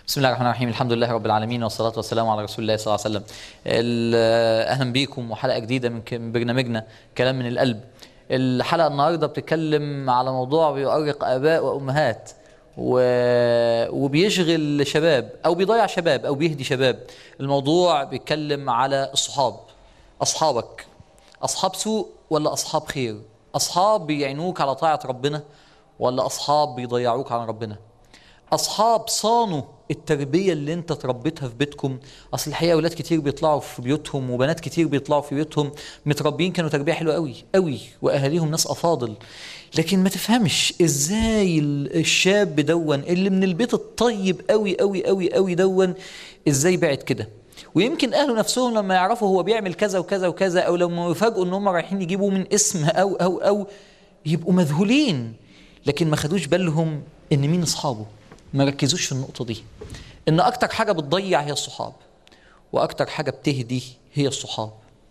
بسم الله الرحمن الرحيم الحمد لله رب العالمين والصلاة والسلام على رسول الله صلى الله عليه وسلم أهلا بيكم وحلقة جديدة من برنامجنا كلام من القلب الحلقة النهاردة بتتكلم على موضوع بيؤرق آباء وأمهات و... وبيشغل شباب أو بيضيع شباب أو بيهدي شباب الموضوع بيتكلم على الصحاب أصحابك أصحاب سوء ولا أصحاب خير أصحاب بيعينوك على طاعة ربنا ولا أصحاب بيضيعوك عن ربنا اصحاب صانوا التربيه اللي انت تربيتها في بيتكم اصل الحقيقه اولاد كتير بيطلعوا في بيوتهم وبنات كتير بيطلعوا في بيوتهم متربيين كانوا تربيه حلوه قوي قوي واهاليهم ناس افاضل لكن ما تفهمش ازاي الشاب دون اللي من البيت الطيب قوي قوي قوي قوي دون ازاي بعد كده ويمكن اهله نفسهم لما يعرفوا هو بيعمل كذا وكذا وكذا او لما يفاجئوا ان هم رايحين يجيبوا من اسم او او او يبقوا مذهولين لكن ما خدوش بالهم ان مين اصحابه ما ركزوش في النقطة دي إن أكتر حاجة بتضيع هي الصحاب وأكتر حاجة بتهدي هي الصحاب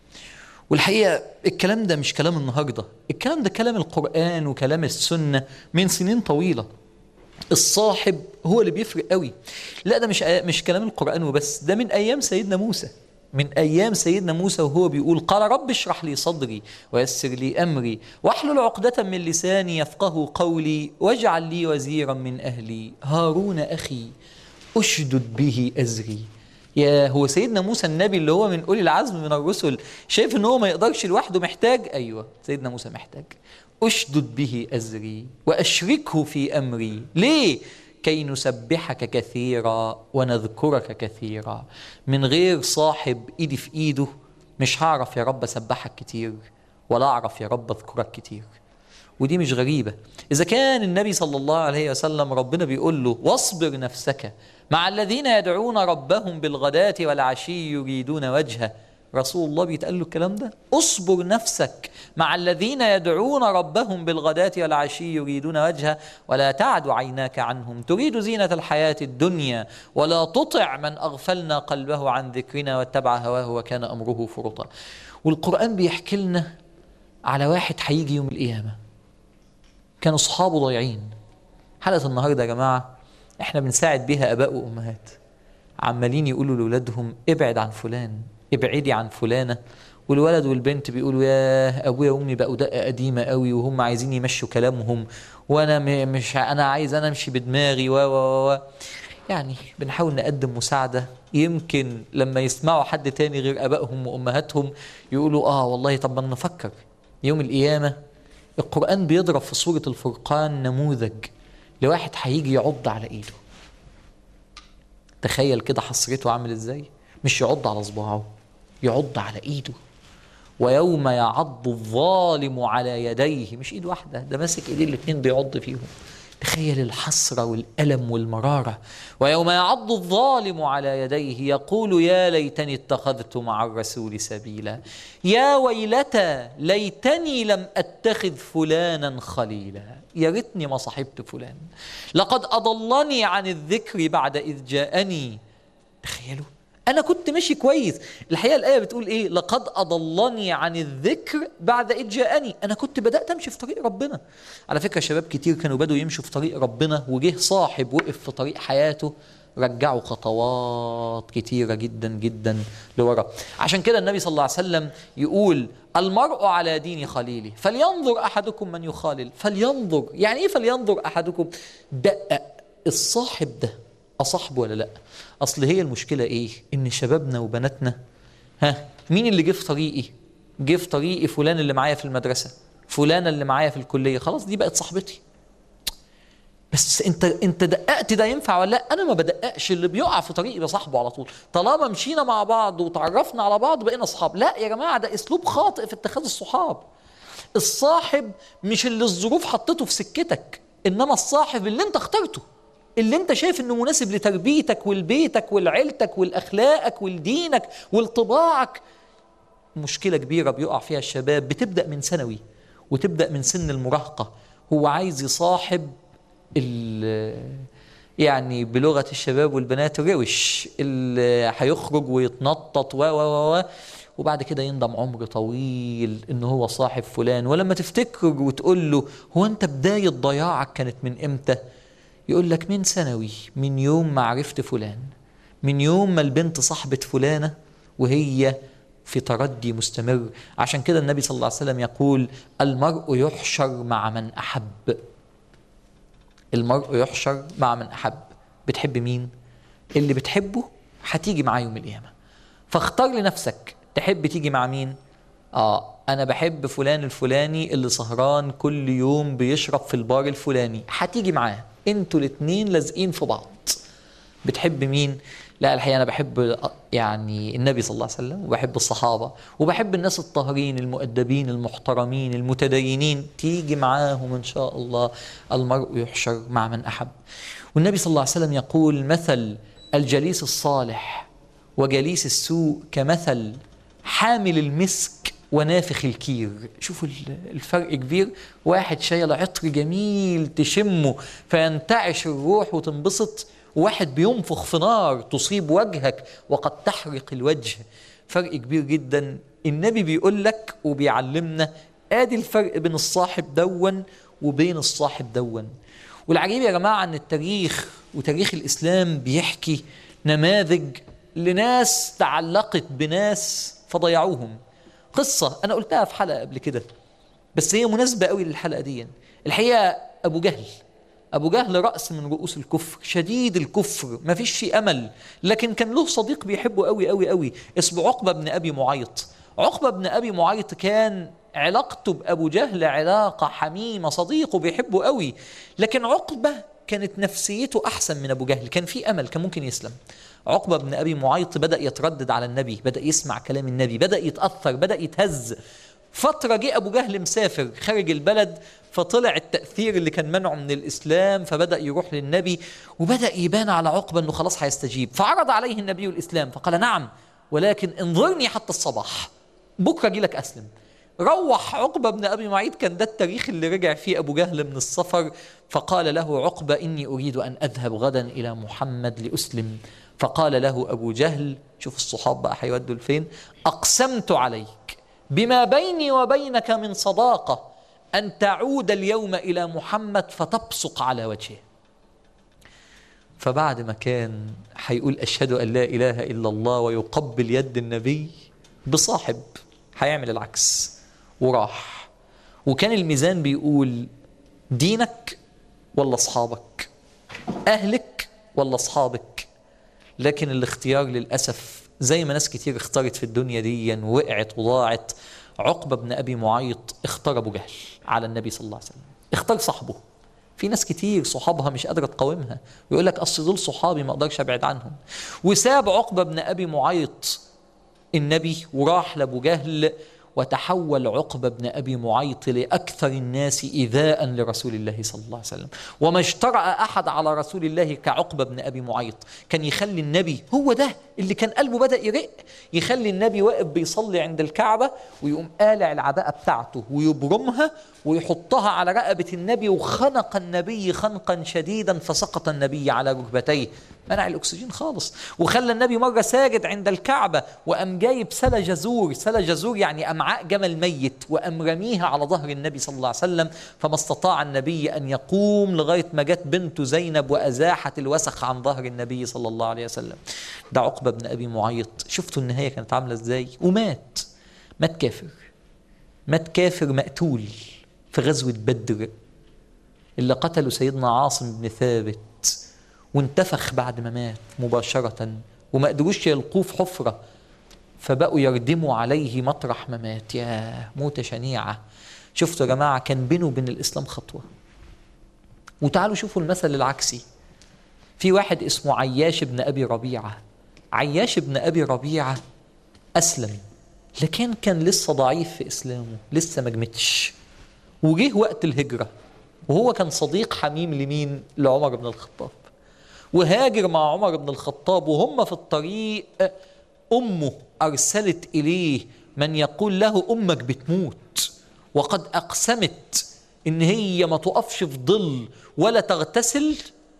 والحقيقة الكلام ده مش كلام النهاردة الكلام ده كلام القرآن وكلام السنة من سنين طويلة الصاحب هو اللي بيفرق قوي لا ده مش مش كلام القرآن وبس ده من أيام سيدنا موسى من أيام سيدنا موسى وهو بيقول قال رب اشرح لي صدري ويسر لي أمري واحلل عقدة من لساني يفقه قولي واجعل لي وزيرا من أهلي هارون أخي أشدد به أزري يا هو سيدنا موسى النبي اللي هو من أولي العزم من الرسل شايف ان هو ما يقدرش لوحده محتاج أيوة سيدنا موسى محتاج أشدد به أزري وأشركه في أمري ليه كي نسبحك كثيرا ونذكرك كثيرا من غير صاحب ايدي في ايده مش هعرف يا رب اسبحك كتير ولا اعرف يا رب اذكرك كتير ودي مش غريبة إذا كان النبي صلى الله عليه وسلم ربنا بيقول له واصبر نفسك مع الذين يدعون ربهم بالغداة والعشي يريدون وجهه رسول الله بيتقال له الكلام ده اصبر نفسك مع الذين يدعون ربهم بالغداة والعشي يريدون وجهه ولا تعد عيناك عنهم تريد زينة الحياة الدنيا ولا تطع من أغفلنا قلبه عن ذكرنا واتبع هواه وكان أمره فرطا والقرآن بيحكي لنا على واحد هيجي يوم القيامة كانوا أصحابه ضايعين حلقة النهاردة يا جماعة احنا بنساعد بيها آباء وأمهات عمالين يقولوا لأولادهم ابعد عن فلان ابعدي عن فلانة والولد والبنت بيقولوا يا ابويا وامي بقوا دقه قديمه قوي وهم عايزين يمشوا كلامهم وانا مش انا عايز انا امشي بدماغي و و و يعني بنحاول نقدم مساعده يمكن لما يسمعوا حد تاني غير ابائهم وامهاتهم يقولوا اه والله طب ما نفكر يوم القيامه القران بيضرب في سوره الفرقان نموذج لواحد هيجي يعض على ايده تخيل كده حسرته عامل ازاي مش يعض على صباعه يعض على ايده ويوم يعض الظالم على يديه مش ايد واحده ده ماسك ايديه الاثنين بيعض فيهم تخيل الحسرة والألم والمرارة ويوم يعض الظالم على يديه يقول يا ليتني اتخذت مع الرسول سبيلا يا ويلتى ليتني لم أتخذ فلانا خليلا يا ريتني ما صاحبت فلان لقد أضلني عن الذكر بعد إذ جاءني تخيلوا انا كنت ماشي كويس الحقيقه الايه بتقول ايه لقد اضلني عن الذكر بعد اذ جاءني انا كنت بدات امشي في طريق ربنا على فكره شباب كتير كانوا بدوا يمشوا في طريق ربنا وجه صاحب وقف في طريق حياته رجعوا خطوات كتيرة جدا جدا لورا عشان كده النبي صلى الله عليه وسلم يقول المرء على دين خليله فلينظر أحدكم من يخالل فلينظر يعني إيه فلينظر أحدكم دقق الصاحب ده أصاحبه ولا لأ اصل هي المشكله ايه ان شبابنا وبناتنا ها مين اللي جه في طريقي جه في طريقي فلان اللي معايا في المدرسه فلانه اللي معايا في الكليه خلاص دي بقت صاحبتي بس انت انت دققت ده ينفع ولا لا انا ما بدققش اللي بيقع في طريقي بصاحبه على طول طالما مشينا مع بعض وتعرفنا على بعض بقينا اصحاب لا يا جماعه ده اسلوب خاطئ في اتخاذ الصحاب الصاحب مش اللي الظروف حطته في سكتك انما الصاحب اللي انت اخترته اللي انت شايف انه مناسب لتربيتك ولبيتك ولعيلتك ولاخلاقك ولدينك ولطباعك مشكله كبيره بيقع فيها الشباب بتبدا من ثانوي وتبدا من سن المراهقه هو عايز يصاحب يعني بلغه الشباب والبنات روش اللي هيخرج ويتنطط و و و وبعد كده يندم عمر طويل ان هو صاحب فلان ولما تفتكر وتقول له هو انت بدايه ضياعك كانت من امتى يقول لك من ثانوي من يوم ما عرفت فلان من يوم ما البنت صاحبة فلانة وهي في تردي مستمر عشان كده النبي صلى الله عليه وسلم يقول المرء يحشر مع من أحب المرء يحشر مع من أحب بتحب مين؟ اللي بتحبه هتيجي معاه يوم القيامة فاختار لنفسك تحب تيجي مع مين؟ آه أنا بحب فلان الفلاني اللي سهران كل يوم بيشرب في البار الفلاني هتيجي معاه انتوا الاتنين لازقين في بعض بتحب مين؟ لا الحقيقة أنا بحب يعني النبي صلى الله عليه وسلم وبحب الصحابة وبحب الناس الطاهرين المؤدبين المحترمين المتدينين تيجي معاهم إن شاء الله المرء يحشر مع من أحب والنبي صلى الله عليه وسلم يقول مثل الجليس الصالح وجليس السوء كمثل حامل المسك ونافخ الكير شوفوا الفرق كبير واحد شايل عطر جميل تشمه فينتعش الروح وتنبسط وواحد بينفخ في نار تصيب وجهك وقد تحرق الوجه فرق كبير جدا النبي بيقول لك وبيعلمنا ادي الفرق بين الصاحب دون وبين الصاحب دون والعجيب يا جماعه ان التاريخ وتاريخ الاسلام بيحكي نماذج لناس تعلقت بناس فضيعوهم قصه انا قلتها في حلقه قبل كده بس هي مناسبه قوي للحلقه دي الحقيقه ابو جهل أبو جهل رأس من رؤوس الكفر شديد الكفر ما فيش فيه أمل لكن كان له صديق بيحبه قوي قوي قوي اسمه عقبة بن أبي معيط عقبة بن أبي معيط كان علاقته بأبو جهل علاقة حميمة صديقه بيحبه قوي لكن عقبة كانت نفسيته أحسن من أبو جهل كان في أمل كان ممكن يسلم عقبة بن أبي معيط بدأ يتردد على النبي بدأ يسمع كلام النبي بدأ يتأثر بدأ يتهز فترة جه أبو جهل مسافر خارج البلد فطلع التأثير اللي كان منعه من الإسلام فبدأ يروح للنبي وبدأ يبان على عقبة أنه خلاص هيستجيب فعرض عليه النبي الإسلام فقال نعم ولكن انظرني حتى الصباح بكرة أجي لك أسلم روح عقبة بن أبي معيط كان ده التاريخ اللي رجع فيه أبو جهل من السفر فقال له عقبة إني أريد أن أذهب غدا إلى محمد لأسلم فقال له أبو جهل شوف الصحاب بقى هيودوا لفين أقسمت عليك بما بيني وبينك من صداقة أن تعود اليوم إلى محمد فتبصق على وجهه فبعد ما كان هيقول أشهد أن لا إله إلا الله ويقبل يد النبي بصاحب هيعمل العكس وراح وكان الميزان بيقول دينك ولا أصحابك أهلك ولا أصحابك لكن الاختيار للأسف زي ما ناس كتير اختارت في الدنيا دي وقعت وضاعت عقبة بن أبي معيط اختار أبو جهل على النبي صلى الله عليه وسلم اختار صاحبه في ناس كتير صحابها مش قادرة تقاومها ويقول لك أصل دول صحابي ما أقدرش أبعد عنهم وساب عقبة بن أبي معيط النبي وراح لأبو جهل وتحول عقبة بن أبي معيط لأكثر الناس إيذاء لرسول الله صلى الله عليه وسلم وما اجترأ أحد على رسول الله كعقبة بن أبي معيط كان يخلي النبي هو ده اللي كان قلبه بدأ يرق يخلي النبي واقف بيصلي عند الكعبة ويقوم قالع العباءة بتاعته ويبرمها ويحطها على رقبة النبي وخنق النبي خنقا شديدا فسقط النبي على ركبتيه منع الأكسجين خالص وخلى النبي مرة ساجد عند الكعبة وأم جايب سلا جزور سلا جزور يعني أمعاء جمل ميت وأم رميها على ظهر النبي صلى الله عليه وسلم فما استطاع النبي أن يقوم لغاية ما جت بنته زينب وأزاحت الوسخ عن ظهر النبي صلى الله عليه وسلم ده عقبة بن أبي معيط شفتوا النهاية كانت عاملة إزاي ومات مات كافر مات كافر مقتول في غزوة بدر اللي قتلوا سيدنا عاصم بن ثابت وانتفخ بعد ما مات مباشرة وما قدروش يلقوه في حفرة فبقوا يردموا عليه مطرح ما مات يا موتة شنيعة شفتوا يا جماعة كان بينه وبين الإسلام خطوة وتعالوا شوفوا المثل العكسي في واحد اسمه عياش بن أبي ربيعة عياش بن أبي ربيعة أسلم لكن كان لسه ضعيف في إسلامه لسه ما جمتش وجه وقت الهجرة وهو كان صديق حميم لمين لعمر بن الخطاب وهاجر مع عمر بن الخطاب وهم في الطريق أمه أرسلت إليه من يقول له أمك بتموت وقد أقسمت إن هي ما تقفش في ظل ولا تغتسل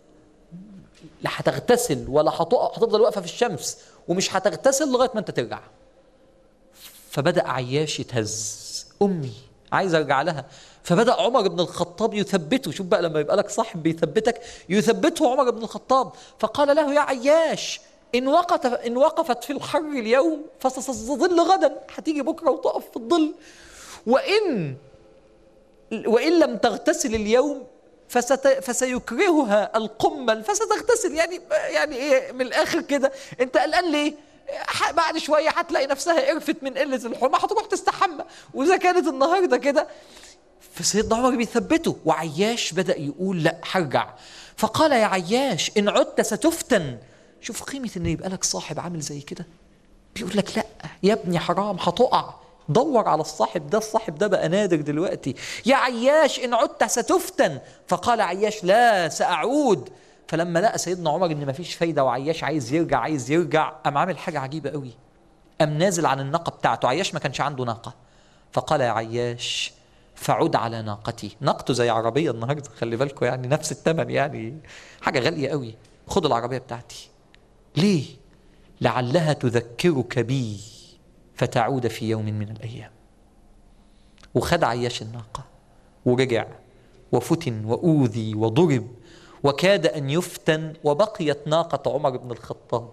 لا هتغتسل ولا هتفضل واقفة في الشمس ومش هتغتسل لغاية ما أنت ترجع فبدأ عياش يتهز أمي عايز أرجع لها فبدأ عمر بن الخطاب يثبته شوف بقى لما يبقى لك صاحب بيثبتك يثبته عمر بن الخطاب فقال له يا عياش إن وقت إن وقفت في الحر اليوم فستظل غدا هتيجي بكرة وتقف في الظل وإن وإن لم تغتسل اليوم فست فسيكرهها القمل فستغتسل يعني يعني ايه من الاخر كده انت قلقان ليه؟ ح- بعد شويه هتلاقي نفسها قرفت من قله الحمى هتروح تستحمى واذا كانت النهارده كده فسيدنا عمر بيثبته وعياش بدا يقول لا هرجع فقال يا عياش ان عدت ستفتن شوف قيمه ان يبقى لك صاحب عامل زي كده بيقول لك لا يا ابني حرام هتقع دور على الصاحب ده الصاحب ده بقى نادر دلوقتي يا عياش ان عدت ستفتن فقال عياش لا ساعود فلما لقى سيدنا عمر ان مفيش فايده وعياش عايز يرجع عايز يرجع قام عامل حاجه عجيبه قوي قام نازل عن الناقه بتاعته عياش ما كانش عنده ناقه فقال يا عياش فعد على ناقتي ناقته زي عربيه النهارده خلي بالكم يعني نفس الثمن يعني حاجه غاليه قوي خد العربيه بتاعتي ليه لعلها تذكرك بي فتعود في يوم من الايام وخد عياش الناقه ورجع وفتن واوذي وضرب وكاد ان يفتن وبقيت ناقه عمر بن الخطاب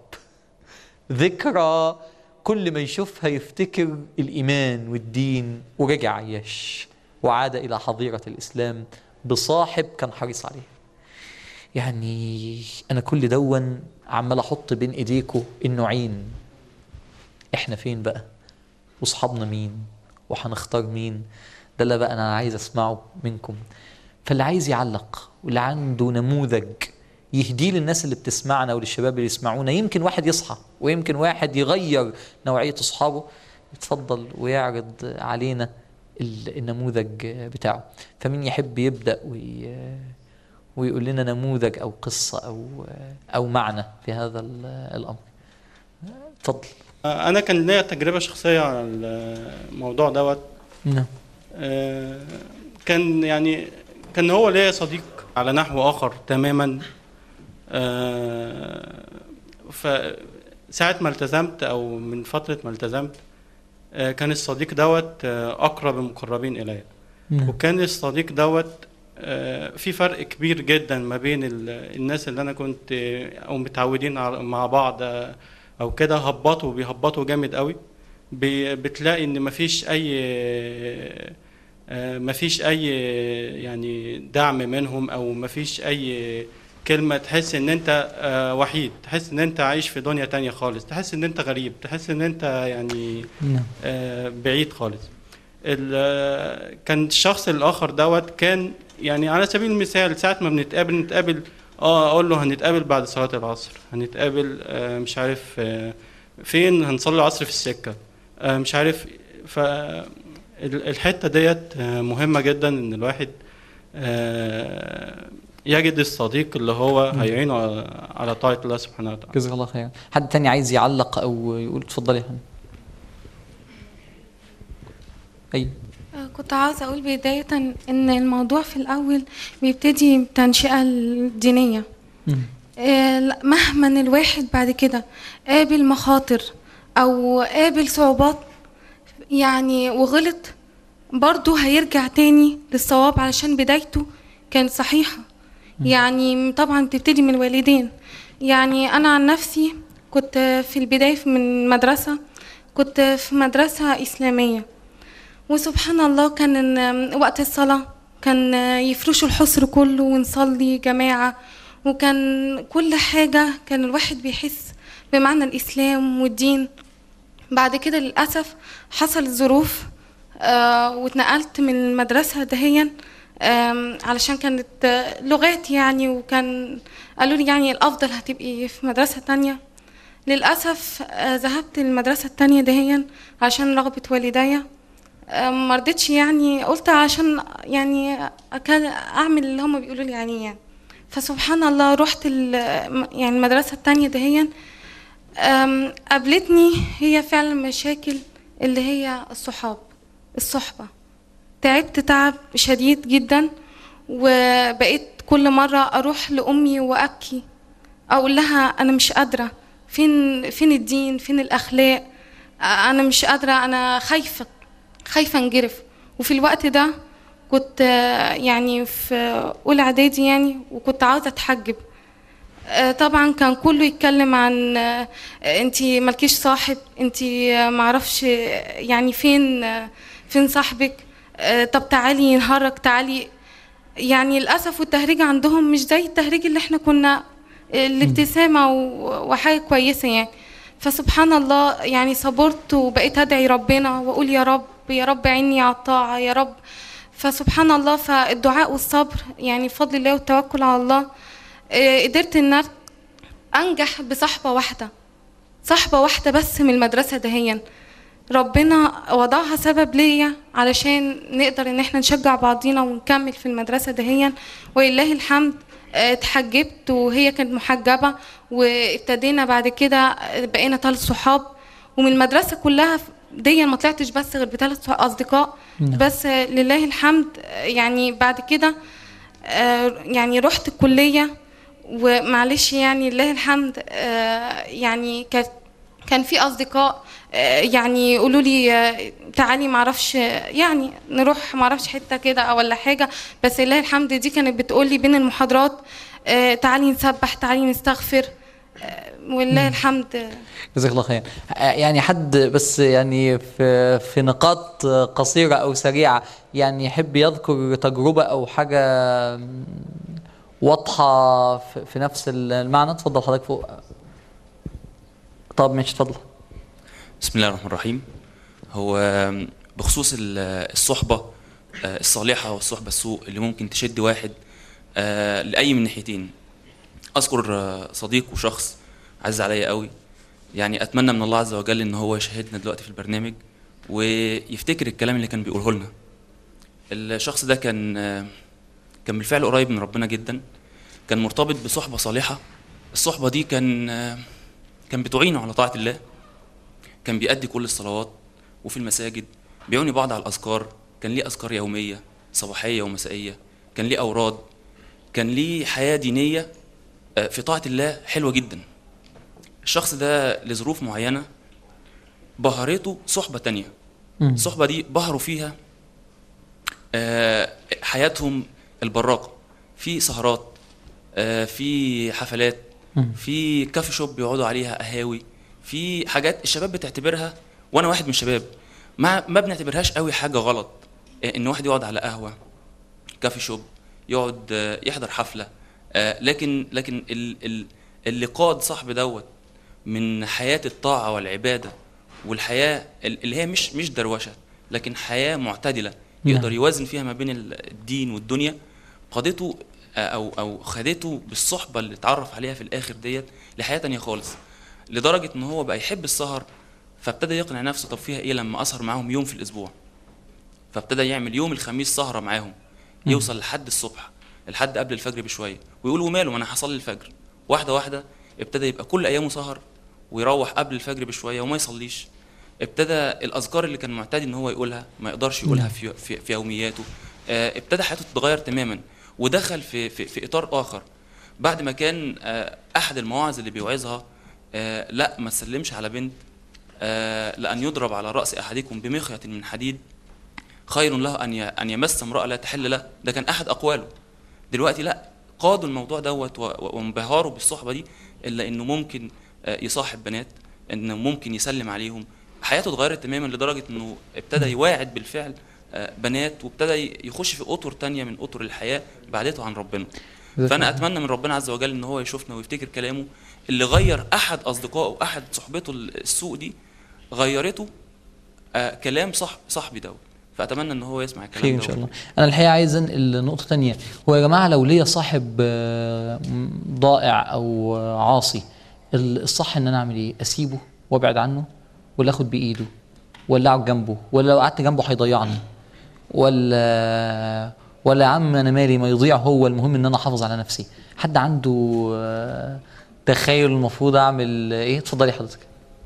ذكرى كل ما يشوفها يفتكر الايمان والدين ورجع عياش وعاد الى حظيره الاسلام بصاحب كان حريص عليه يعني انا كل دون عمال احط بين ايديكم النوعين احنا فين بقى واصحابنا مين وهنختار مين ده اللي بقى انا عايز اسمعه منكم فاللي عايز يعلق واللي عنده نموذج يهديه للناس اللي بتسمعنا وللشباب اللي يسمعونا يمكن واحد يصحى ويمكن واحد يغير نوعية أصحابه يتفضل ويعرض علينا ال- النموذج بتاعه فمين يحب يبدأ وي ويقول لنا نموذج أو قصة أو أو معنى في هذا ال- الأمر اتفضل انا كان ليا تجربه شخصيه على الموضوع دوت نعم آه، كان يعني كان هو ليا صديق على نحو اخر تماما آه، فساعة ما التزمت او من فترة ما التزمت آه، كان الصديق دوت آه، اقرب المقربين الي نعم وكان الصديق دوت آه، في فرق كبير جدا ما بين ال- الناس اللي انا كنت آه، او متعودين على- مع بعض آه، او كده هبطوا بيهبطوا جامد قوي بي- بتلاقي ان مفيش اي آه، مفيش اي يعني دعم منهم او مفيش اي كلمة تحس ان انت آه، وحيد تحس ان انت عايش في دنيا تانية خالص تحس ان انت غريب تحس ان انت يعني نعم آه، بعيد خالص ال- آه، كان الشخص الاخر دوت كان يعني على سبيل المثال ساعه ما بنتقابل نتقابل اه اقول له هنتقابل بعد صلاه العصر هنتقابل آه، مش عارف آه، فين هنصلي العصر في السكه آه، مش عارف ف ال- الحته ديت آه، مهمه جدا ان الواحد آه، يجد الصديق اللي هو هيعينه على- على طاعه الله سبحانه وتعالى جزاك الله خير حد تاني عايز يعلق أو يقول اتفضل يا هاني أيوه آه، كنت عاوزة أقول بداية إن الموضوع في الأول بيبتدي بتنشئة الدينية مم. آه، لا، مهما الواحد بعد كده قابل مخاطر أو قابل صعوبات يعني وغلط برضه هيرجع تاني للصواب علشان بدايته كانت صحيحة يعني طبعا بتبتدي من الوالدين يعني أنا عن نفسي كنت في البداية من مدرسة كنت في مدرسة إسلامية وسبحان الله كان إن- وقت الصلاة كان يفرشوا الحصر كله ونصلي جماعة وكان كل حاجة كان الواحد بيحس بمعنى الإسلام والدين بعد كده للأسف حصل ظروف آه واتنقلت من المدرسة دهيا آم، علشان كانت آه، لغات يعني وكان قالوا لي يعني الأفضل هتبقي في مدرسة تانية للأسف آه، ذهبت المدرسة التانية دهيا عشان رغبة والدي آه، ما رضيتش يعني قلت عشان يعني أكاد أعمل اللي هما بيقولوا لي يعني يعني فسبحان الله رحت ال- يعني المدرسة التانية دهيا أم، قابلتني هي فعلا مشاكل اللي هي الصحاب الصحبة تعبت تعب شديد جدا وبقيت كل مرة أروح لأمي وأبكي أقول لها أنا مش قادرة فين فين الدين فين الأخلاق أنا مش قادرة أنا خايفة خايفة انجرف وفي الوقت ده كنت آه، يعني في اولى اعدادي يعني وكنت عاوزه اتحجب آه، طبعا كان كله يتكلم عن آه، انتي مالكيش صاحب انتي آه، معرفش آه، يعني فين آه، فين صاحبك آه، طب تعالي نهرج تعالي يعني للاسف والتهريج عندهم مش زي التهريج اللي احنا كنا الابتسامه و- وحاجه كويسه يعني فسبحان الله يعني صبرت وبقيت ادعي ربنا واقول يا رب يا رب عيني على الطاعه يا رب فسبحان الله فالدعاء والصبر يعني بفضل الله والتوكل على الله آه، قدرت ان أنا انجح بصحبه واحده صحبه واحده بس من المدرسه دهيا ربنا وضعها سبب ليا علشان نقدر ان احنا نشجع بعضينا ونكمل في المدرسه دهيا ولله الحمد آه، اتحجبت وهي كانت محجبه وابتدينا بعد كده آه، بقينا ثلاث صحاب ومن المدرسه كلها دي ما طلعتش بس غير بثلاث اصدقاء نعم. بس آه، لله الحمد آه، يعني بعد كده آه، يعني رحت الكليه ومعلش يعني لله الحمد آه، يعني كانت كان في اصدقاء آه، يعني يقولوا لي آه، تعالي معرفش آه، يعني نروح معرفش حته كده ولا حاجه بس لله الحمد دي كانت بتقول لي بين المحاضرات آه، تعالي نسبح تعالي نستغفر آه، ولله الحمد آه، جزاك الله خير آه، يعني حد بس يعني في في نقاط قصيرة أو سريعة يعني يحب يذكر تجربة أو حاجة م، واضحة في في نفس المعنى اتفضل حضرتك فوق طب ماشي اتفضل بسم الله الرحمن الرحيم هو بخصوص ال- الصحبة آه، الصالحة والصحبة السوء اللي ممكن تشد واحد آه، لأي من ناحيتين أذكر آه، صديق وشخص عز عليا قوي يعني أتمنى من الله عز وجل إن هو يشاهدنا دلوقتي في البرنامج ويفتكر الكلام اللي كان بيقوله لنا الشخص ده كان آه، كان بالفعل قريب من ربنا جدا كان مرتبط بصحبة صالحة الصحبة دي كان آه، كان بتعينه على طاعة الله كان بيأدي كل الصلوات وفي المساجد بيعوني بعض على الأذكار كان ليه أذكار يومية صباحية ومسائية كان ليه أوراد كان ليه حياة دينية آه، في طاعة الله حلوة جدا الشخص ده لظروف معينة بهرته صحبة تانية مم. الصحبة دي بهروا فيها آه، حياتهم البراقة في سهرات آه، في حفلات مم. في كافي شوب بيقعدوا عليها قهاوي في حاجات الشباب بتعتبرها وانا واحد من الشباب ما ما بنعتبرهاش قوي حاجه غلط آه، ان واحد يقعد على قهوه كافي شوب يقعد آه، يحضر حفله آه، لكن لكن ال- ال- اللي قاد صاحب دوت من حياه الطاعه والعباده والحياه ال- اللي هي مش مش دروشه لكن حياه معتدله نعم. يقدر يوازن فيها ما بين ال- الدين والدنيا قادته آه، او او خدته بالصحبه اللي اتعرف عليها في الاخر ديت لحياه تانية خالص لدرجه ان هو بقى يحب السهر فابتدى يقنع نفسه طب فيها ايه لما اسهر معاهم يوم في الاسبوع فابتدى يعمل يوم الخميس سهره معاهم يوصل لحد الصبح لحد قبل الفجر بشويه ويقول وماله ما انا هصلي الفجر واحده واحده ابتدى يبقى كل ايامه سهر ويروح قبل الفجر بشويه وما يصليش ابتدى الاذكار اللي كان معتاد ان هو يقولها ما يقدرش يقولها في في, في يومياته آه، ابتدى حياته تتغير تماما ودخل في في, في اطار اخر بعد ما كان آه، احد المواعظ اللي بيوعظها آه، لا ما تسلمش على بنت آه، لان يضرب على راس احدكم بمخيط من حديد خير له ان ي- ان يمس امراه لا تحل له ده كان احد اقواله دلوقتي لا قادوا الموضوع دوت و- و- وانبهاروا بالصحبه دي الا انه ممكن آه، يصاحب بنات انه ممكن يسلم عليهم حياته اتغيرت تماما لدرجه انه ابتدى يواعد بالفعل آه، بنات وابتدى يخش في اطر تانية من اطر الحياه بعدته عن ربنا فانا اتمنى من ربنا عز وجل ان هو يشوفنا ويفتكر كلامه اللي غير احد اصدقائه احد صحبته السوء دي غيرته آه كلام صح صاحبي دوت فاتمنى ان هو يسمع الكلام خير ان دوت. شاء الله انا الحقيقه عايز انقل نقطه تانية هو يا جماعه لو ليا صاحب آه، م- ضائع او آه، عاصي ال- الصح ان انا اعمل ايه اسيبه وابعد عنه ولا اخد بايده ولا اقعد جنبه ولا لو قعدت جنبه هيضيعني ولا ولا يا عم انا مالي ما يضيع هو المهم ان انا احافظ على نفسي حد عنده آه، تخيل المفروض اعمل ايه اتفضلي حضرتك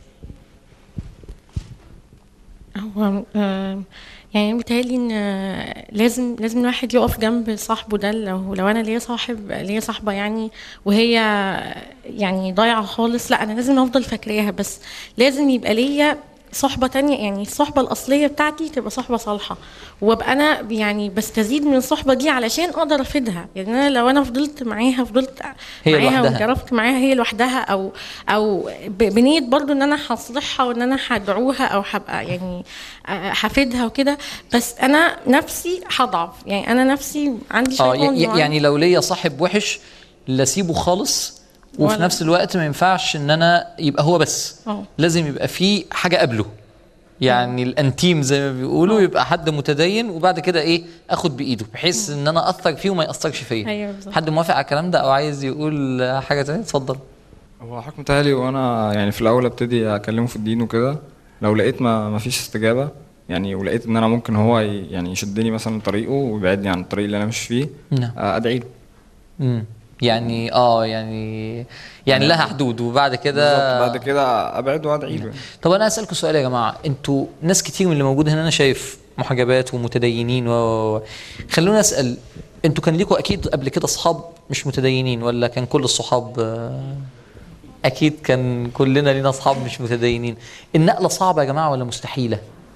هو آه، يعني بيتهيألي ان آه، لازم لازم الواحد يقف جنب صاحبه ده لو لو انا ليا صاحب ليا صاحبه يعني وهي يعني ضايعه خالص لا انا لازم افضل فاكراها بس لازم يبقى ليا صحبة تانية يعني الصحبة الأصلية بتاعتي تبقى صحبة صالحة وابقى أنا يعني بستزيد من الصحبة دي علشان أقدر أفيدها يعني أنا لو أنا فضلت معاها فضلت هي معاها لوحدها. وجربت معاها هي لوحدها أو أو ب- بنية برضو إن أنا هصلحها وإن أنا هدعوها أو هبقى يعني آه، هفيدها وكده بس أنا نفسي هضعف يعني أنا نفسي عندي اه شيطان ي- وعندي- يعني لو ليا صاحب وحش لا اسيبه خالص وفي ولا- نفس الوقت ما ينفعش ان انا يبقى هو بس اه لازم يبقى في حاجه قبله يعني الانتيم زي ما بيقولوا يبقى حد متدين وبعد كده ايه اخد بايده بحيث ان انا اثر فيه وما ياثرش فيا أيوة بالظبط. حد موافق على الكلام ده او عايز يقول حاجه تانية اتفضل هو حكم متهيألي وانا يعني في الاول ابتدي اكلمه في الدين وكده لو لقيت ما ما فيش استجابه يعني ولقيت ان انا ممكن هو ي- يعني يشدني مثلا طريقه ويبعدني عن الطريق اللي انا مش فيه نعم آه، ادعي له امم يعني اه يعني يعني لها حدود وبعد كده بالظبط بعد كده ابعد وادعي له طب انا اسالكم سؤال يا جماعه انتوا ناس كتير من اللي موجود هنا انا شايف محجبات ومتدينين و و- و- خلونا اسال انتوا كان ليكوا اكيد قبل كده اصحاب مش متدينين ولا كان كل الصحاب آه، اكيد كان كلنا لينا اصحاب مش متدينين النقله صعبه يا جماعه ولا مستحيله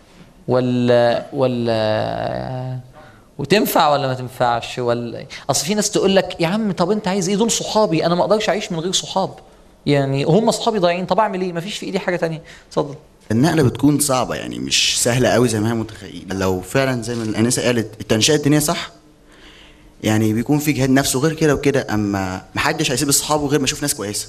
ولا ولا وتنفع ولا ما تنفعش ولا اصل في ناس تقول لك يا عم طب انت عايز ايه دول صحابي انا ما اقدرش اعيش من غير صحاب يعني هم صحابي ضايعين طب اعمل ايه ما فيش في ايدي حاجه تانية اتفضل النقله بتكون صعبه يعني مش سهله قوي زي ما هي متخيله لو فعلا زي ما الانسه قالت التنشئه الدينيه صح يعني بيكون في جهاد نفسه غير كده وكده اما محدش هيسيب اصحابه غير ما يشوف ناس كويسه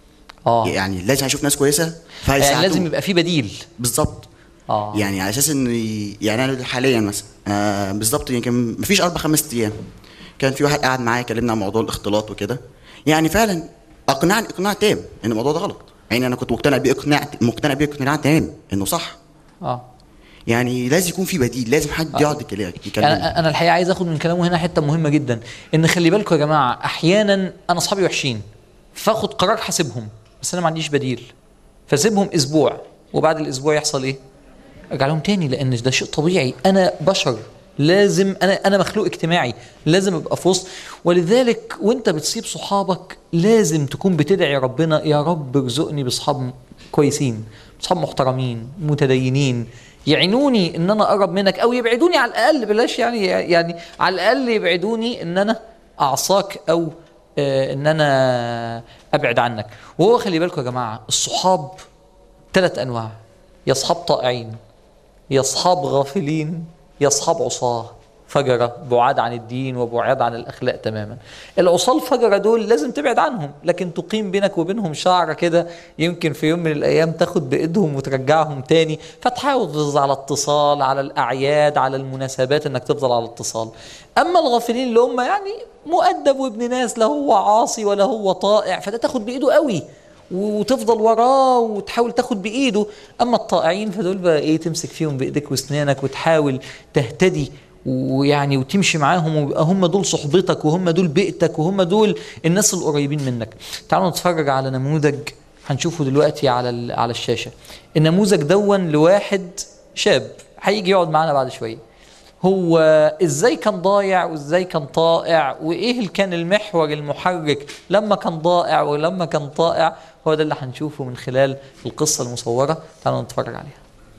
اه يعني لازم هيشوف ناس كويسه يعني فهيساعدوه لازم يبقى في بديل بالظبط اه يعني على اساس ان يعني انا حاليا مثلا آه بالظبط يعني كان مفيش اربع خمس ايام كان في واحد قاعد معايا كلمنا عن موضوع الاختلاط وكده يعني فعلا اقنعني اقناع تام ان الموضوع ده غلط يعني انا كنت مقتنع بيه اقناع مقتنع بيه اقتناع تام انه صح اه يعني لازم يكون في بديل لازم حد يقعد يتكلم يكلمني انا انا الحقيقه عايز اخد من كلامه هنا حته مهمه جدا ان خلي بالكم يا جماعه احيانا انا اصحابي وحشين فاخد قرار حاسبهم بس انا ما عنديش بديل فاسيبهم اسبوع وبعد الاسبوع يحصل ايه ارجع لهم تاني لان ده شيء طبيعي انا بشر لازم انا انا مخلوق اجتماعي لازم ابقى في وسط ولذلك وانت بتسيب صحابك لازم تكون بتدعي ربنا يا رب ارزقني باصحاب كويسين اصحاب محترمين متدينين يعينوني ان انا اقرب منك او يبعدوني على الاقل بلاش يعني يعني على الاقل يبعدوني ان انا اعصاك او آه، ان انا ابعد عنك وهو خلي بالكم يا جماعه الصحاب ثلاث انواع يا اصحاب طائعين يا اصحاب غافلين يا اصحاب عصاه فجرة بعاد عن الدين وبعاد عن الأخلاق تماما العصاة الفجرة دول لازم تبعد عنهم لكن تقيم بينك وبينهم شعرة كده يمكن في يوم من الأيام تاخد بإيدهم وترجعهم تاني فتحاول تفضل على اتصال على الأعياد على المناسبات إنك تفضل على اتصال أما الغافلين اللي هم يعني مؤدب وابن ناس لا هو عاصي ولا هو طائع فده تاخد بإيده قوي وتفضل وراه وتحاول تاخد بايده اما الطائعين فدول بقى ايه تمسك فيهم بايديك واسنانك وتحاول تهتدي ويعني وتمشي معاهم ويبقى هم دول صحبتك وهم دول بيئتك وهم دول الناس القريبين منك تعالوا نتفرج على نموذج هنشوفه دلوقتي على ال- على الشاشه النموذج دون لواحد شاب هيجي يقعد معانا بعد شويه هو ازاي كان ضايع وازاي كان طائع وايه اللي كان المحور المحرك لما كان ضائع ولما كان طائع هو ده اللي هنشوفه من خلال القصه المصوره تعالوا نتفرج عليها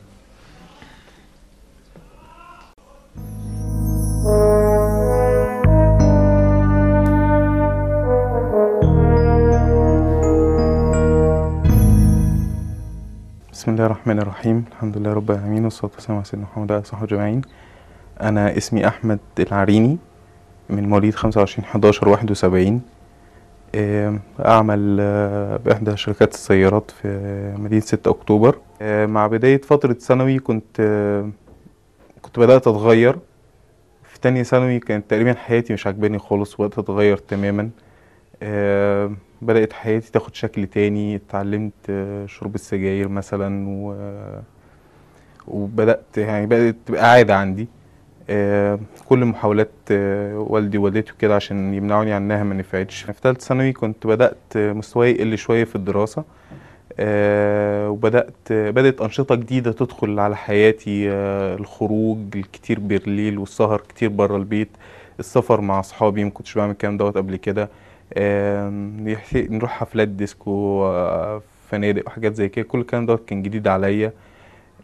بسم الله الرحمن الرحيم الحمد لله رب العالمين والصلاة والسلام على سيدنا محمد وعلى آله وصحبه أجمعين أنا اسمي أحمد العريني من مواليد 25 11 71 آم، أعمل آه، بإحدى شركات السيارات في مدينة 6 أكتوبر آه، مع بداية فترة ثانوي كنت آه، كنت بدأت أتغير في تانية ثانوي كانت تقريبا حياتي مش عاجباني خالص وبدأت أتغير تماما آه، بدأت حياتي تاخد شكل تاني اتعلمت آه، شرب السجاير مثلا و... وبدأت يعني بدأت تبقى عادة عندي آه، كل محاولات آه، والدي ووالدتي وكده عشان يمنعوني عنها ما نفعتش في ثالثة ثانوي كنت بدأت آه، مستواي يقل شوية في الدراسة آه، وبدأت بدأت أنشطة جديدة تدخل على حياتي آه، الخروج الكتير بالليل والسهر كتير بره البيت السفر مع أصحابي ما كنتش بعمل الكلام دوت قبل كده آم، يح- نروح حفلات ديسكو آه، فنادق وحاجات زي كده كل الكلام دوت كان جديد عليا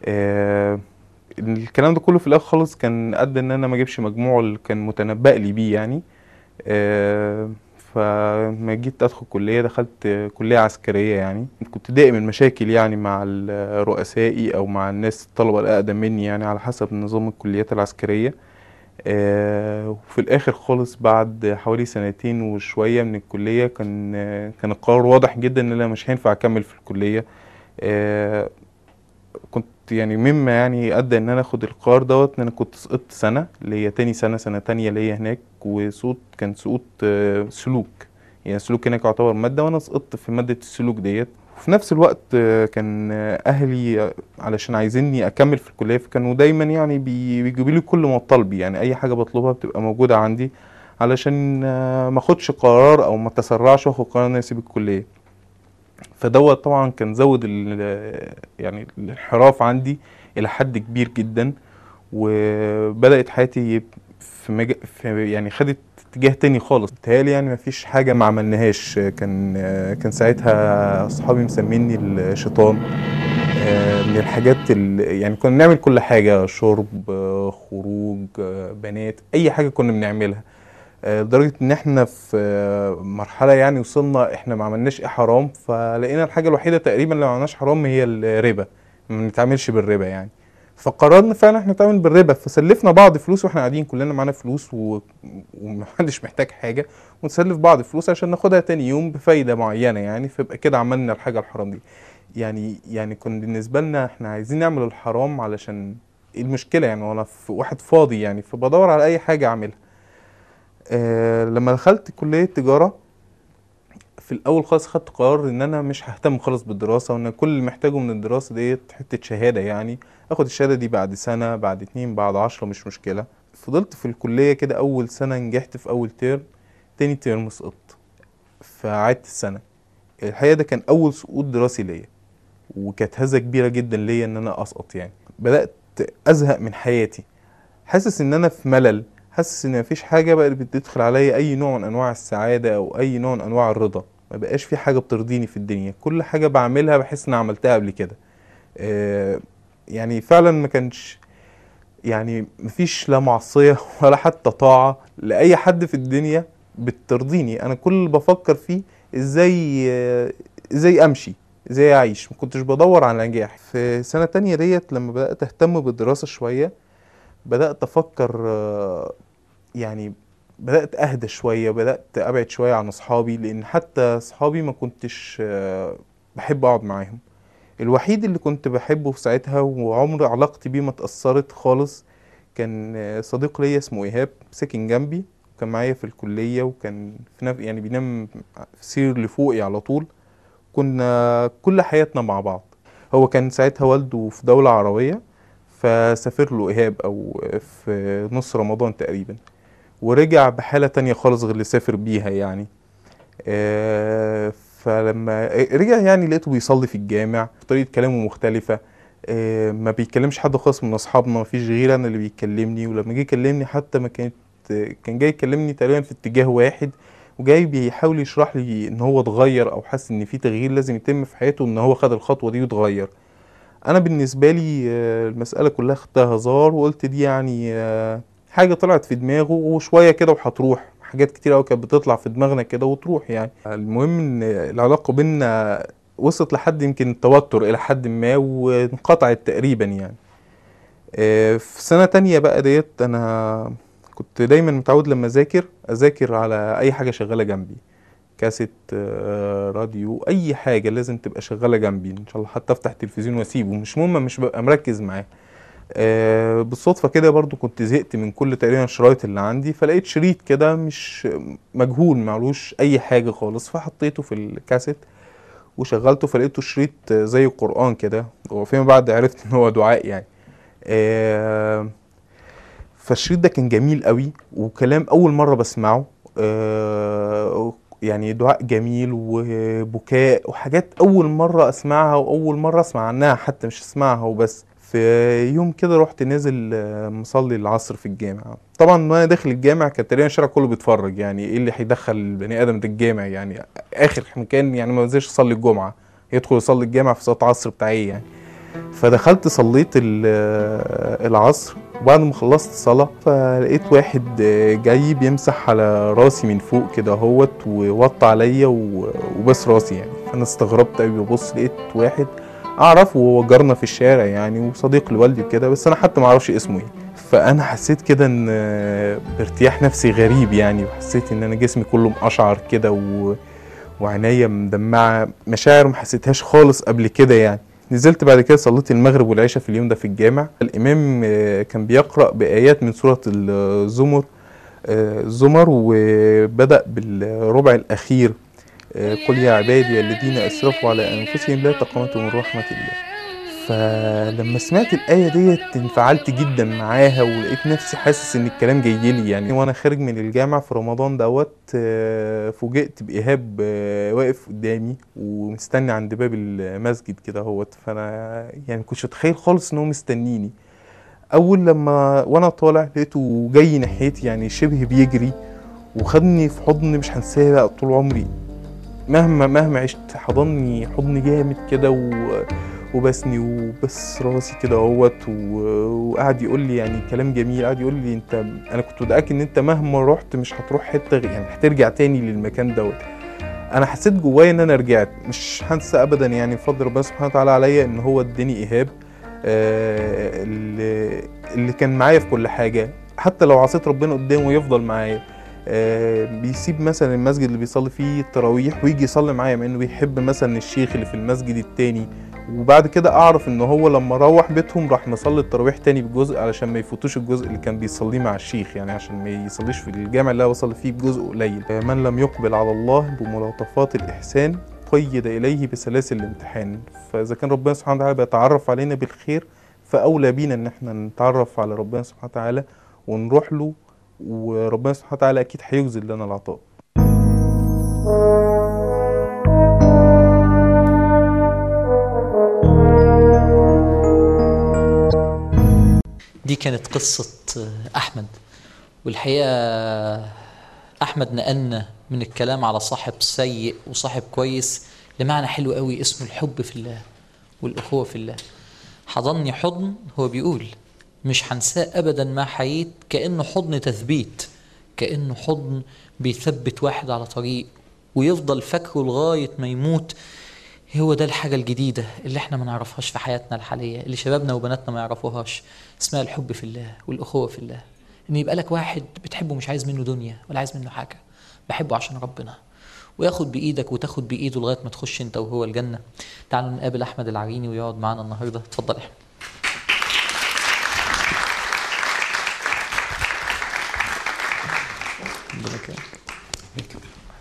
آه، الكلام ده كله في الاخر خالص كان ادى ان انا ما اجيبش مجموع اللي كان متنبأ لي بيه يعني آه، فما جيت ادخل كليه دخلت آه، كليه عسكريه يعني كنت دائم المشاكل يعني مع ال- رؤسائي او مع الناس الطلبه الاقدم مني يعني على حسب نظام الكليات العسكريه آه، وفي الاخر خالص بعد حوالي سنتين وشويه من الكليه كان آه، كان القرار واضح جدا ان انا مش هينفع اكمل في الكليه آه، كنت يعني مما يعني ادى ان انا اخد القرار دوت ان انا كنت سقطت سنه اللي هي تاني سنه سنه تانية ليا هناك وسقوط كان سقوط آه، سلوك يعني السلوك هناك يعتبر ماده وانا سقطت في ماده السلوك ديت وفي نفس الوقت آه، كان آه، اهلي آه، علشان عايزيني اكمل في الكليه فكانوا دايما يعني بي- بيجيبوا لي كل مطالبي يعني اي حاجه بطلبها بتبقى موجوده عندي علشان آه، ما اخدش قرار او ما تسرعش واخد قرار ان أنا اسيب الكليه فدوت طبعا كان زود ال- يعني الانحراف عندي الى حد كبير جدا وبدات حياتي في, مج... في يعني خدت اتجاه تاني خالص بتهيألي يعني مفيش حاجه ما عملناهاش كان كان ساعتها اصحابي مسميني الشيطان آه، من الحاجات اللي يعني كنا بنعمل كل حاجه شرب آه، خروج آه، بنات اي حاجه كنا بنعملها آه، لدرجه ان احنا في آه، مرحله يعني وصلنا احنا ما عملناش ايه حرام فلقينا الحاجه الوحيده تقريبا اللي ما عملناش حرام هي الربا ما نتعاملش بالربا يعني فقررنا فعلا احنا نتعامل بالربا فسلفنا بعض فلوس واحنا قاعدين كلنا معانا فلوس و... ومحدش محتاج حاجه ونسلف بعض فلوس عشان ناخدها تاني يوم بفايده معينه يعني فيبقى كده عملنا الحاجه الحرام دي يعني يعني كان بالنسبه لنا احنا عايزين نعمل الحرام علشان ايه المشكله يعني وانا في واحد فاضي يعني فبدور على اي حاجه اعملها آه لما دخلت كليه تجاره في الاول خالص خدت قرار ان انا مش ههتم خالص بالدراسه وان كل اللي محتاجه من الدراسه ديت حته شهاده يعني اخد الشهاده دي بعد سنه بعد اتنين بعد عشرة مش مشكله فضلت في الكليه كده اول سنه نجحت في اول ترم تاني ترم سقطت فعدت السنه الحقيقه ده كان اول سقوط دراسي ليا وكانت هزه كبيره جدا ليا ان انا اسقط يعني بدات ازهق من حياتي حاسس ان انا في ملل حاسس ان مفيش حاجه بقت بتدخل عليا اي نوع من انواع السعاده او اي نوع من انواع الرضا ما بقاش في حاجه بترضيني في الدنيا كل حاجه بعملها بحس ان عملتها قبل كده آه، يعني فعلا ما كانش يعني مفيش لا معصيه ولا حتى طاعه لاي حد في الدنيا بترضيني انا كل اللي بفكر فيه ازاي آه، ازاي امشي ازاي اعيش ما كنتش بدور على نجاح في سنه تانية ديت لما بدات اهتم بالدراسه شويه بدات افكر آه، يعني بدات اهدى شويه بدات ابعد شويه عن اصحابي لان حتى اصحابي ما كنتش آه، بحب اقعد معاهم الوحيد اللي كنت بحبه في ساعتها وعمر علاقتي بيه ما اتأثرت خالص كان آه، صديق ليا اسمه إيهاب ساكن جنبي كان معايا في الكلية وكان في نف... يعني بينام في سرير اللي فوقي على طول كنا كل حياتنا مع بعض هو كان ساعتها والده في دولة عربية فسافر له إيهاب أو في نص رمضان تقريبا ورجع بحالة تانية خالص غير اللي سافر بيها يعني آه، فلما رجع يعني لقيته بيصلي في الجامع طريقة كلامه مختلفة آه، ما بيكلمش حد خالص من اصحابنا ما فيش غير انا اللي بيكلمني ولما جه يكلمني حتى ما كانت كان جاي يكلمني تقريبا في اتجاه واحد وجاي بيحاول يشرح لي ان هو اتغير او حاسس ان في تغيير لازم يتم في حياته ان هو خد الخطوه دي واتغير انا بالنسبه لي آه، المساله كلها خدتها هزار وقلت دي يعني آه، حاجه طلعت في دماغه وشويه كده وهتروح حاجات كتير قوي كانت بتطلع في دماغنا كده وتروح يعني المهم ان العلاقه بينا وصلت لحد يمكن التوتر الى حد ما وانقطعت تقريبا يعني آه، في سنه تانية بقى ديت انا كنت دايما متعود لما اذاكر اذاكر على اي حاجه شغاله جنبي كاسيت آه، راديو اي حاجه لازم تبقى شغاله جنبي ان شاء الله حتى افتح تلفزيون واسيبه مش مهم مش ببقى مركز معاه آه، بالصدفه كده برضو كنت زهقت من كل تقريبا الشرايط اللي عندي فلقيت شريط كده مش مجهول معلوش اي حاجه خالص فحطيته في الكاسيت وشغلته فلقيته شريط زي القرآن كده وفيما بعد عرفت ان هو دعاء يعني آه، فالشريط ده كان جميل قوي وكلام اول مرة بسمعه آه، يعني دعاء جميل وبكاء وحاجات اول مرة اسمعها واول مرة اسمع عنها حتى مش اسمعها وبس في يوم كده رحت نازل آه، مصلي العصر في الجامع طبعا وانا داخل الجامع كان تقريبا الشارع كله بيتفرج يعني ايه اللي هيدخل البني ادم ده الجامع يعني اخر مكان يعني ما نزلش يصلي الجمعه يدخل يصلي الجامع في صلاه عصر بتاع ايه يعني فدخلت صليت ال- العصر وبعد ما خلصت الصلاة فلقيت واحد جاي بيمسح على راسي من فوق كده هوت ووطى عليا و- وبس راسي يعني فأنا استغربت أوي ببص لقيت واحد أعرفه وهو جارنا في الشارع يعني وصديق لوالدي وكده بس أنا حتى معرفش اسمه إيه فأنا حسيت كده إن بارتياح نفسي غريب يعني وحسيت إن أنا جسمي كله مقشعر كده و... وعينيا مدمعة مشاعر ما حسيتهاش خالص قبل كده يعني نزلت بعد كده صليت المغرب والعشاء في اليوم ده في الجامع الإمام آه، كان بيقرأ بآيات من سورة الزمر آه، الزمر وبدأ بالربع الأخير آه، قل يا عبادي الذين أسرفوا على أنفسهم لا تقنطوا من رحمة الله فلما سمعت الآية ديت انفعلت جدا معاها ولقيت نفسي حاسس إن الكلام جاي لي يعني وأنا خارج من الجامعة في رمضان دوت آه، فوجئت بإيهاب آه، واقف قدامي ومستني عند باب المسجد كده هوت فأنا يعني كنتش أتخيل خالص إن هو مستنيني أول لما وأنا طالع لقيته جاي ناحيتي يعني شبه بيجري وخدني في حضن مش هنساه بقى طول عمري مهما مهما عشت حضني حضن جامد كده و... وبسني وبس راسي كده اهوت و- وقعد يقول لي يعني كلام جميل قعد يقول لي انت انا كنت متاكد ان انت مهما رحت مش هتروح حته غ- يعني هترجع تاني للمكان دوت انا حسيت جوايا ان انا رجعت مش هنسى ابدا يعني بفضل ربنا سبحانه وتعالى عليا ان هو اداني ايهاب آه، اللي, اللي كان معايا في كل حاجه حتى لو عصيت ربنا قدامه يفضل معايا آه، بيسيب مثلا المسجد اللي بيصلي فيه التراويح ويجي يصلي معايا مع انه بيحب مثلا الشيخ اللي في المسجد التاني وبعد كده اعرف ان هو لما روح بيتهم راح مصلي التراويح تاني بجزء علشان ما يفوتوش الجزء اللي كان بيصليه مع الشيخ يعني عشان ما يصليش في الجامع اللي هو وصل فيه بجزء قليل من لم يقبل على الله بملاطفات الاحسان قيد اليه بسلاسل الامتحان فاذا كان ربنا سبحانه وتعالى بيتعرف علينا بالخير فاولى بينا ان احنا نتعرف على ربنا سبحانه وتعالى ونروح له وربنا سبحانه وتعالى اكيد هيجزل لنا العطاء دي كانت قصة أحمد والحقيقة أحمد نقلنا من الكلام على صاحب سيء وصاحب كويس لمعنى حلو قوي اسمه الحب في الله والأخوة في الله حضني حضن هو بيقول مش هنساه أبدا ما حييت كأنه حضن تثبيت كأنه حضن بيثبت واحد على طريق ويفضل فاكره لغاية ما يموت هو ده الحاجة الجديدة اللي احنا ما نعرفهاش في حياتنا الحالية اللي شبابنا وبناتنا ما يعرفوهاش اسمها الحب في الله والأخوة في الله ان يبقى لك واحد بتحبه مش عايز منه دنيا ولا عايز منه حاجة بحبه عشان ربنا وياخد بإيدك وتاخد بإيده لغاية ما تخش انت وهو الجنة تعالوا نقابل أحمد العريني ويقعد معانا النهاردة اتفضل يا أحمد ربنا يكرمك.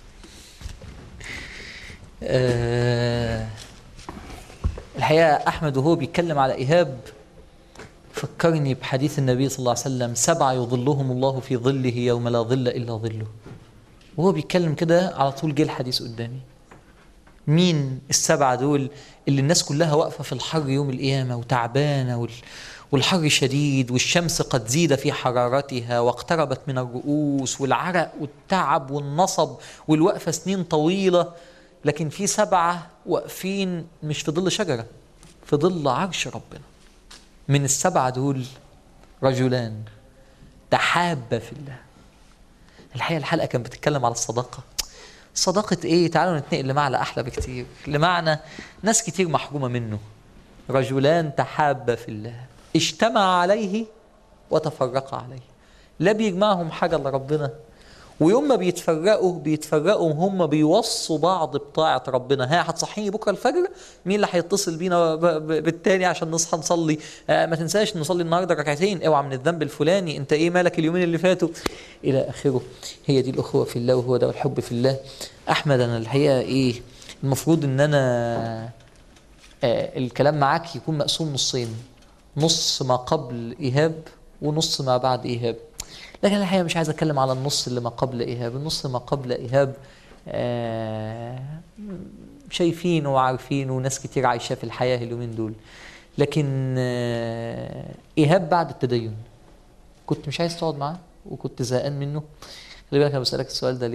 آه، الحقيقة أحمد وهو بيتكلم على إيهاب فكرني بحديث النبي صلى الله عليه وسلم سبعة يظلهم الله في ظله يوم لا ظل إلا ظله وهو بيتكلم كده على طول جه الحديث قدامي مين السبعة دول اللي الناس كلها واقفة في الحر يوم القيامة وتعبانة وال... والحر شديد والشمس قد زيد في حرارتها واقتربت من الرؤوس والعرق والتعب والنصب والوقفة سنين طويلة لكن في سبعة واقفين مش في ظل شجرة في ظل عرش ربنا من السبعة دول رجلان تحابا في الله الحقيقة الحلقة كانت بتتكلم على الصداقة صداقة ايه تعالوا نتنقل لمعنى احلى بكتير لمعنى ناس كتير محرومة منه رجلان تحابا في الله اجتمع عليه وتفرقا عليه لا بيجمعهم حاجة الا ربنا ويوم ما بيتفرقوا بيتفرقوا هم بيوصوا بعض بطاعة ربنا ها هتصحيني بكرة الفجر مين اللي هيتصل بينا ب- ب- بالتاني عشان نصحى نصلي آه ما تنساش نصلي النهارده ركعتين اوعى من الذنب الفلاني انت ايه مالك اليومين اللي فاتوا الى اخره هي دي الاخوة في الله وهو ده الحب في الله احمد انا الحقيقة ايه المفروض ان انا آه الكلام معاك يكون مقسوم نصين نص ما قبل ايهاب ونص ما بعد ايهاب لكن الحقيقه مش عايز اتكلم على النص اللي ما قبل ايهاب النص ما قبل ايهاب آه شايفينه وعارفينه وناس كتير عايشاه في الحياه اليومين دول لكن آه ايهاب بعد التدين كنت مش عايز تقعد معاه وكنت زهقان منه خلي بالك انا بسالك السؤال ده ليه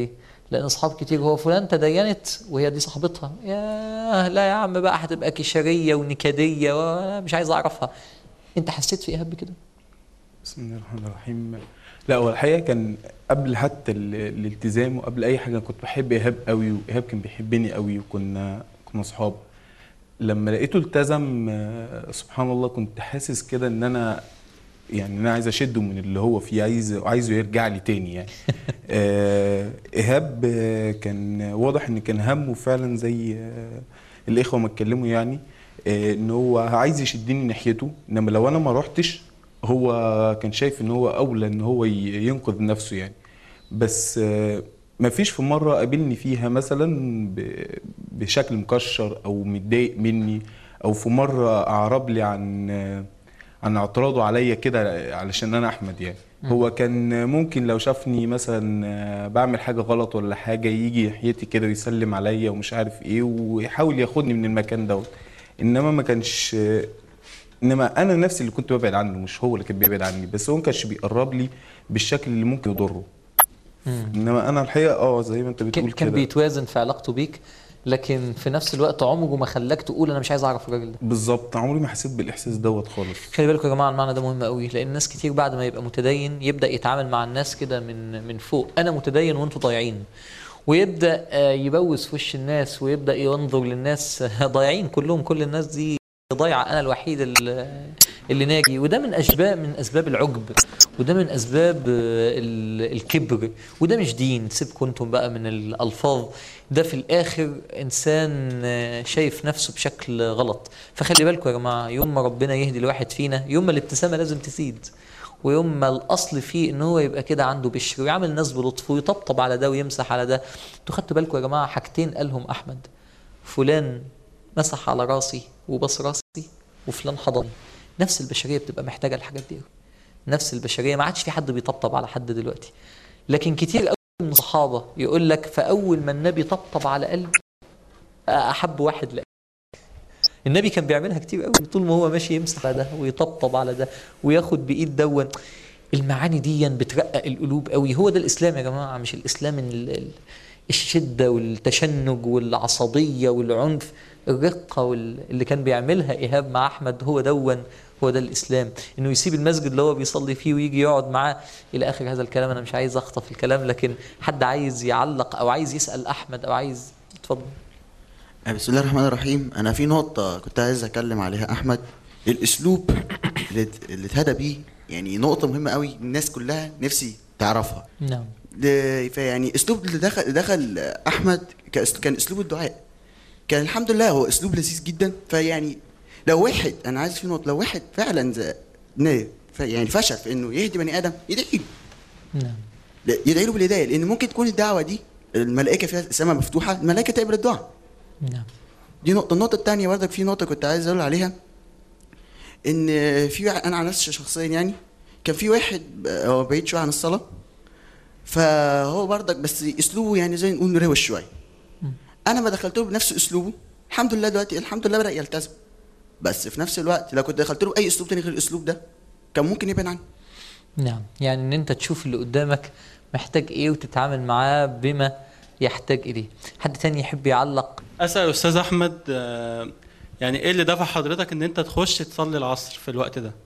لان اصحاب كتير هو فلان تدينت وهي دي صاحبتها يا لا يا عم بقى هتبقى كشريه ونكديه وانا مش عايز اعرفها انت حسيت في ايهاب بكده بسم الله الرحمن الرحيم لا هو الحقيقه كان قبل حتى ال- الالتزام وقبل اي حاجه كنت بحب ايهاب قوي وايهاب كان بيحبني قوي وكنا كنا اصحاب لما لقيته التزم آه، سبحان الله كنت حاسس كده ان انا يعني انا عايز اشده من اللي هو فيه عايز عايزه يرجع لي تاني يعني آه، ايهاب آه، كان واضح ان كان همه فعلا زي آه، الاخوه ما اتكلموا يعني آه، ان هو عايز يشدني ناحيته انما لو انا ما روحتش هو كان شايف ان هو اولى ان هو ي- ينقذ نفسه يعني بس آه، ما فيش في مره قابلني فيها مثلا ب- بشكل مكشر او متضايق مني او في مره اعرب لي عن آه، عن اعتراضه عليا كده علشان انا احمد يعني هو كان ممكن لو شافني مثلا آه، بعمل حاجه غلط ولا حاجه يجي ناحيتي كده ويسلم عليا ومش عارف ايه ويحاول ياخدني من المكان دوت انما ما كانش آه، انما انا نفسي اللي كنت ببعد عنه مش هو اللي كان بيبعد عني بس هو ما كانش بيقرب لي بالشكل اللي ممكن يضره انما انا الحقيقه اه زي ما انت كان بتقول كان كده بيتوازن في علاقته بيك لكن في نفس الوقت عمره ما خلاك تقول انا مش عايز اعرف الراجل ده بالظبط عمري ما حسيت بالاحساس دوت خالص خلي بالكم يا جماعه المعنى ده مهم قوي لان ناس كتير بعد ما يبقى متدين يبدا يتعامل مع الناس كده من من فوق انا متدين وانتوا ضايعين ويبدا آه، يبوس في وش الناس ويبدا ينظر للناس ضايعين كلهم كل الناس دي ضايعه انا الوحيد اللي اللي ناجي وده من اسباب من اسباب العجب وده من اسباب آه، ال- الكبر وده مش دين سيبكم انتم بقى من الالفاظ ده في الاخر انسان آه، شايف نفسه بشكل غلط فخلي بالكم يا جماعه يوم ما ربنا يهدي الواحد فينا يوم ما الابتسامه لازم تزيد ويوم ما الاصل فيه ان هو يبقى كده عنده بشر ويعمل الناس بلطف ويطبطب على ده ويمسح على ده انتوا خدتوا بالكم يا جماعه حاجتين قالهم احمد فلان مسح على راسي وبص راسي وفلان حضني نفس البشريه بتبقى محتاجه الحاجات دي نفس البشريه ما عادش في حد بيطبطب على حد دلوقتي لكن كتير قوي من الصحابه يقول لك فاول ما النبي طبطب على قلبي احب واحد لقلبي النبي كان بيعملها كتير قوي طول ما هو ماشي يمسح على ده ويطبطب على ده وياخد بايد دون المعاني دي بترقق القلوب قوي هو ده الاسلام يا جماعه مش الاسلام ال- ال- الشده والتشنج والعصبيه والعنف الرقه وال- اللي كان بيعملها ايهاب مع احمد هو دون هو ده الاسلام انه يسيب المسجد اللي هو بيصلي فيه ويجي يقعد معاه الى اخر هذا الكلام انا مش عايز اخطف الكلام لكن حد عايز يعلق او عايز يسال احمد او عايز اتفضل آه، بسم الله الرحمن الرحيم انا في نقطه كنت عايز اتكلم عليها احمد الاسلوب اللي ات- اللي اتهدى بيه يعني نقطه مهمه قوي الناس كلها نفسي تعرفها نعم ده- فيعني اسلوب اللي دخل دخل احمد كأس- كان اسلوب الدعاء كان الحمد لله هو اسلوب لذيذ جدا فيعني لو واحد انا عايز في نقطه لو واحد فعلا ز- ن- ف- يعني فشل في انه يهدي بني ادم يدعي له نعم لا، يدعي له بالهدايه لان ممكن تكون الدعوه دي الملائكه فيها السماء مفتوحه الملائكه تقبل الدعاء نعم دي نقطة النقطة التانية برضك في نقطة كنت عايز أقول عليها إن في واحد أنا على نفسي شخصيا يعني كان في واحد ب- هو بعيد شوية عن الصلاة فهو برضك بس أسلوبه يعني زي نقول روش شوية أنا ما دخلت له بنفس أسلوبه الحمد لله دلوقتي الحمد لله بدأ يلتزم بس في نفس الوقت لو كنت دخلت له بأي أسلوب تاني غير الأسلوب ده كان ممكن يبعد عني نعم يعني ان انت تشوف اللي قدامك محتاج ايه وتتعامل معاه بما يحتاج اليه حد تاني يحب يعلق اسال استاذ احمد آه، يعني ايه اللي دفع حضرتك ان انت تخش تصلي العصر في الوقت ده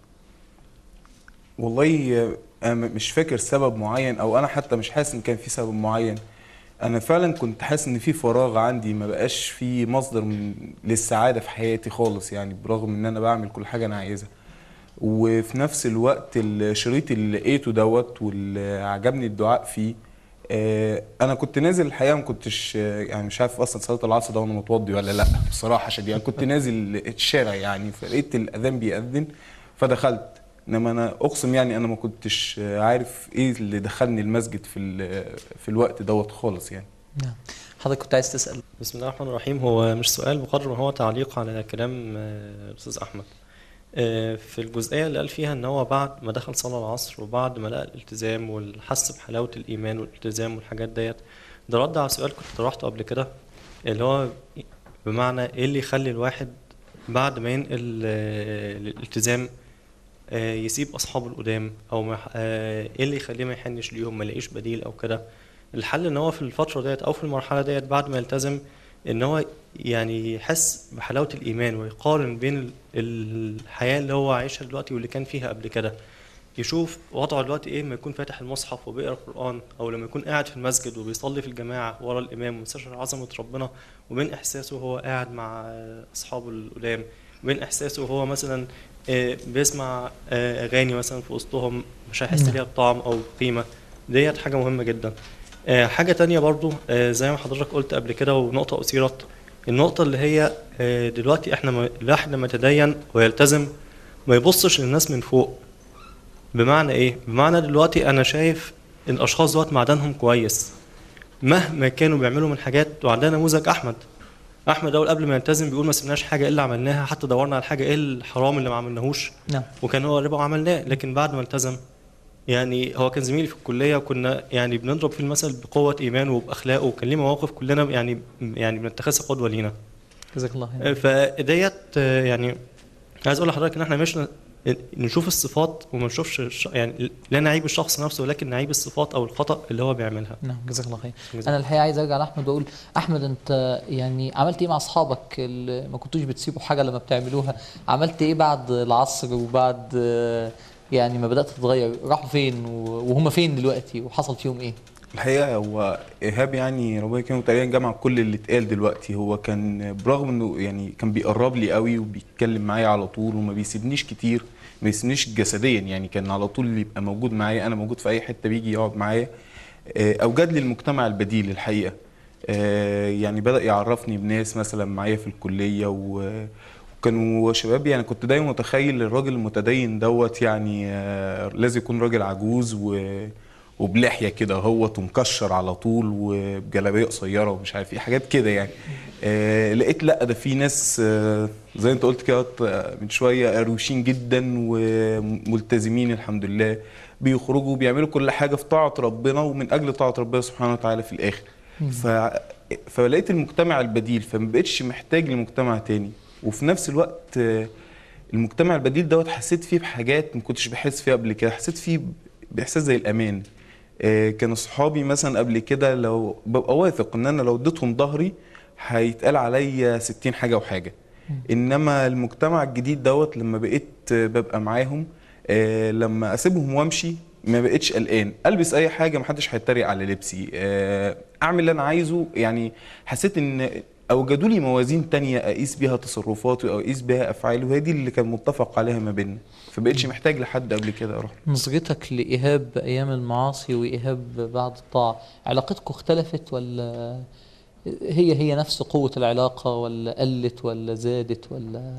والله آه، انا م- مش فاكر سبب معين او انا حتى مش حاسس ان كان في سبب معين انا فعلا كنت حاسس ان في فراغ عندي ما بقاش في مصدر من للسعاده في حياتي خالص يعني برغم ان انا بعمل كل حاجه انا عايزها وفي نفس الوقت الشريط اللي لقيته دوت واللي عجبني الدعاء فيه آه، انا كنت نازل الحقيقه ما كنتش آه، يعني مش عارف اصلا صلاه العصر ده وانا متوضي ولا لا بصراحه عشان يعني كنت نازل الشارع يعني فلقيت الاذان بيأذن فدخلت انما انا اقسم يعني انا ما كنتش آه، عارف ايه اللي دخلني المسجد في ال- في الوقت دوت خالص يعني نعم حضرتك كنت عايز تسال بسم الله الرحمن الرحيم هو مش سؤال بقدر ما هو تعليق على كلام آه، الأستاذ أحمد آه، في الجزئية اللي قال فيها إن هو بعد ما دخل صلاة العصر وبعد ما لقى الالتزام والحس بحلاوة الإيمان والالتزام والحاجات ديت ده رد على سؤال كنت طرحته قبل كده اللي هو بمعنى إيه اللي يخلي الواحد بعد ما ينقل آه، للالتزام آه، يسيب أصحابه القدام أو ما يح- آه، إيه اللي يخليه ما يحنش ليهم ما يلاقيش بديل أو كده الحل ان هو في الفتره ديت او في المرحله ديت بعد ما يلتزم ان هو يعني يحس بحلاوه الايمان ويقارن بين ال- الحياه اللي هو عايشها دلوقتي واللي كان فيها قبل كده يشوف وضعه دلوقتي ايه لما يكون فاتح المصحف وبيقرا القران او لما يكون قاعد في المسجد وبيصلي في الجماعه ورا الامام ومستشعر عظمه ربنا وبين احساسه وهو قاعد مع آه، اصحابه القدام وبين احساسه وهو مثلا آه، بيسمع آه، اغاني مثلا في وسطهم مش هيحس نعم. ليها بطعم او قيمه ديت حاجه مهمه جدا آه، حاجه تانية برضو آه، زي ما حضرتك قلت قبل كده ونقطه اثيرت النقطه اللي هي آه، دلوقتي احنا ما- الواحد لما يتدين ويلتزم ما يبصش للناس من فوق بمعنى ايه بمعنى دلوقتي انا شايف الاشخاص دوت معدنهم كويس مهما كانوا بيعملوا من حاجات وعندنا نموذج احمد احمد اول قبل ما يلتزم بيقول ما سيبناش حاجه الا عملناها حتى دورنا على حاجه ايه الحرام اللي ما عملناهوش نعم وكان هو الربا وعملناه لكن بعد ما التزم يعني هو كان زميلي في الكليه وكنا يعني بنضرب فيه المثل بقوه ايمانه وباخلاقه وكان ليه مواقف كلنا يعني يعني بنتخذها قدوه لينا جزاك الله خير فديت آه، يعني عايز اقول لحضرتك ان احنا مش ن- نشوف الصفات وما نشوفش الش- يعني لا نعيب الشخص نفسه ولكن نعيب الصفات او الخطا اللي هو بيعملها نعم جزاك الله خير جزاك انا الحقيقه عايز ارجع لاحمد واقول احمد انت يعني عملت ايه مع اصحابك اللي ما كنتوش بتسيبوا حاجه لما بتعملوها عملت ايه بعد العصر وبعد آه، يعني ما بدات تتغير راحوا فين و- وهم فين دلوقتي وحصل فيهم ايه الحقيقه هو ايهاب يعني ربنا يكرمه تقريبا جمع كل اللي اتقال دلوقتي هو كان برغم انه يعني كان بيقرب لي قوي وبيتكلم معايا على طول وما بيسيبنيش كتير ما بيسيبنيش جسديا يعني كان على طول اللي يبقى موجود معايا انا موجود في اي حته بيجي يقعد معايا آه، اوجد لي المجتمع البديل الحقيقه آه، يعني بدا يعرفني بناس مثلا معايا في الكليه و وكانوا شباب يعني كنت دايما متخيل الراجل المتدين دوت يعني آه، لازم يكون راجل عجوز و وبلحيه كده هوت ومكشر على طول وبجلابيه قصيره ومش عارف ايه حاجات كده يعني آه لقيت لا ده في ناس آه زي انت قلت كده آه، من شويه روشين جدا وملتزمين الحمد لله بيخرجوا بيعملوا كل حاجه في طاعه ربنا ومن اجل طاعه ربنا سبحانه وتعالى في الاخر ف فلقيت المجتمع البديل فما بقتش محتاج لمجتمع تاني وفي نفس الوقت آه، المجتمع البديل دوت حسيت فيه بحاجات ما كنتش بحس فيها قبل كده حسيت فيه باحساس زي الامان آه، كانوا صحابي مثلا قبل كده لو ببقى واثق ان انا لو اديتهم ظهري هيتقال عليا 60 حاجه وحاجه انما المجتمع الجديد دوت لما بقيت آه، ببقى معاهم آه، لما اسيبهم وامشي ما بقتش قلقان البس اي حاجه محدش هيتريق على لبسي آه، اعمل اللي انا عايزه يعني حسيت ان اوجدوا لي موازين تانية اقيس بيها تصرفاتي او اقيس بيها افعالي وهي دي اللي كان متفق عليها ما بيننا فبقتش محتاج لحد قبل كده اروح نظرتك لإيهاب أيام المعاصي وإيهاب بعد الطاعة علاقتكم اختلفت ولا هي هي نفس قوة العلاقة ولا قلت ولا زادت ولا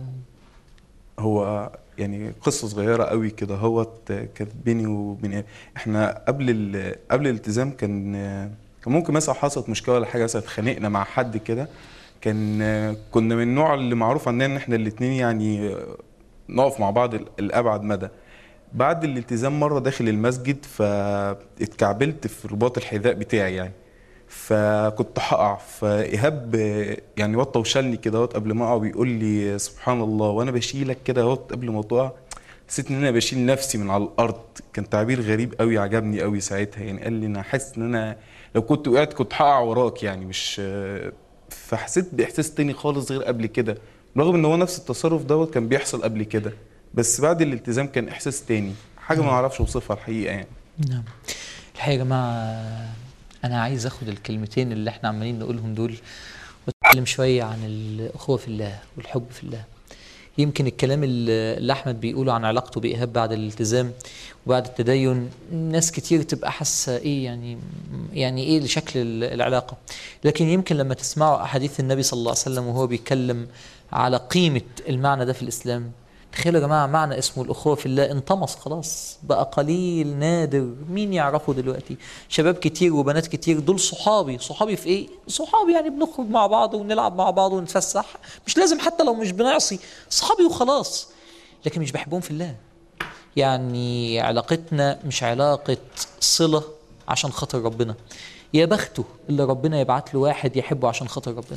هو يعني قصه صغيره قوي كده هوت كانت بيني وبين احنا قبل ال... قبل الالتزام كان كان ممكن مثلا حصلت مشكله ولا حاجه مثلا اتخانقنا مع حد كده كان كنا من النوع اللي معروف عننا ان احنا الاثنين يعني نقف مع بعض لابعد مدى بعد الالتزام مره داخل المسجد فاتكعبلت في رباط الحذاء بتاعي يعني فكنت هقع فايهاب يعني وطى وشالني كده اهوت قبل ما اقع بيقول لي سبحان الله وانا بشيلك كده اهوت قبل ما تقع حسيت ان انا بشيل نفسي من على الارض كان تعبير غريب قوي عجبني قوي ساعتها يعني قال لي انا حاسس ان انا لو كنت وقعت كنت هقع وراك يعني مش فحسيت باحساس تاني خالص غير قبل كده رغم ان هو نفس التصرف دوت كان بيحصل قبل كده بس بعد الالتزام كان احساس تاني حاجه ما اعرفش اوصفها الحقيقه يعني نعم الحقيقة يا جماعة أنا عايز أخد الكلمتين اللي إحنا عمالين نقولهم دول وأتكلم شوية عن الأخوة في الله والحب في الله يمكن الكلام اللي اللي أحمد بيقوله عن علاقته بإيهاب بعد الالتزام وبعد التدين ناس كتير تبقى حاسة إيه يعني يعني إيه شكل العلاقة لكن يمكن لما تسمعوا أحاديث النبي صلى الله عليه وسلم وهو بيتكلم على قيمة المعنى ده في الإسلام تخيلوا يا جماعة معنى اسمه الأخوة في الله انطمس خلاص بقى قليل نادر مين يعرفه دلوقتي شباب كتير وبنات كتير دول صحابي صحابي في ايه صحابي يعني بنخرج مع بعض ونلعب مع بعض ونتفسح مش لازم حتى لو مش بنعصي صحابي وخلاص لكن مش بحبهم في الله يعني علاقتنا مش علاقة صلة عشان خاطر ربنا يا بخته اللي ربنا يبعت له واحد يحبه عشان خاطر ربنا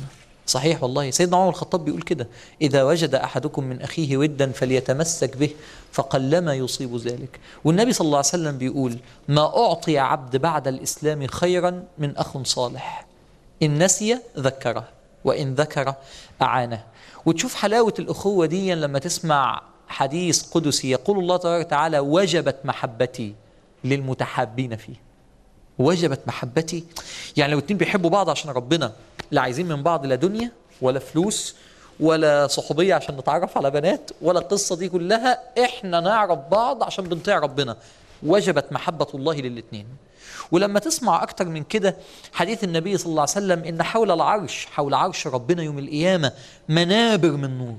صحيح والله سيدنا عمر الخطاب بيقول كده إذا وجد أحدكم من أخيه ودا فليتمسك به فقلما يصيب ذلك والنبي صلى الله عليه وسلم بيقول ما أعطي عبد بعد الإسلام خيرا من أخ صالح إن نسي ذكره وإن ذكر أعانه وتشوف حلاوة الأخوة دي لما تسمع حديث قدسي يقول الله تبارك وتعالى وجبت محبتي للمتحابين فيه وجبت محبتي يعني لو اتنين بيحبوا بعض عشان ربنا لا عايزين من بعض لا دنيا ولا فلوس ولا صحوبية عشان نتعرف على بنات ولا القصة دي كلها احنا نعرف بعض عشان بنطيع ربنا وجبت محبة الله للاتنين ولما تسمع أكتر من كده حديث النبي صلى الله عليه وسلم إن حول العرش حول عرش ربنا يوم القيامة منابر من نور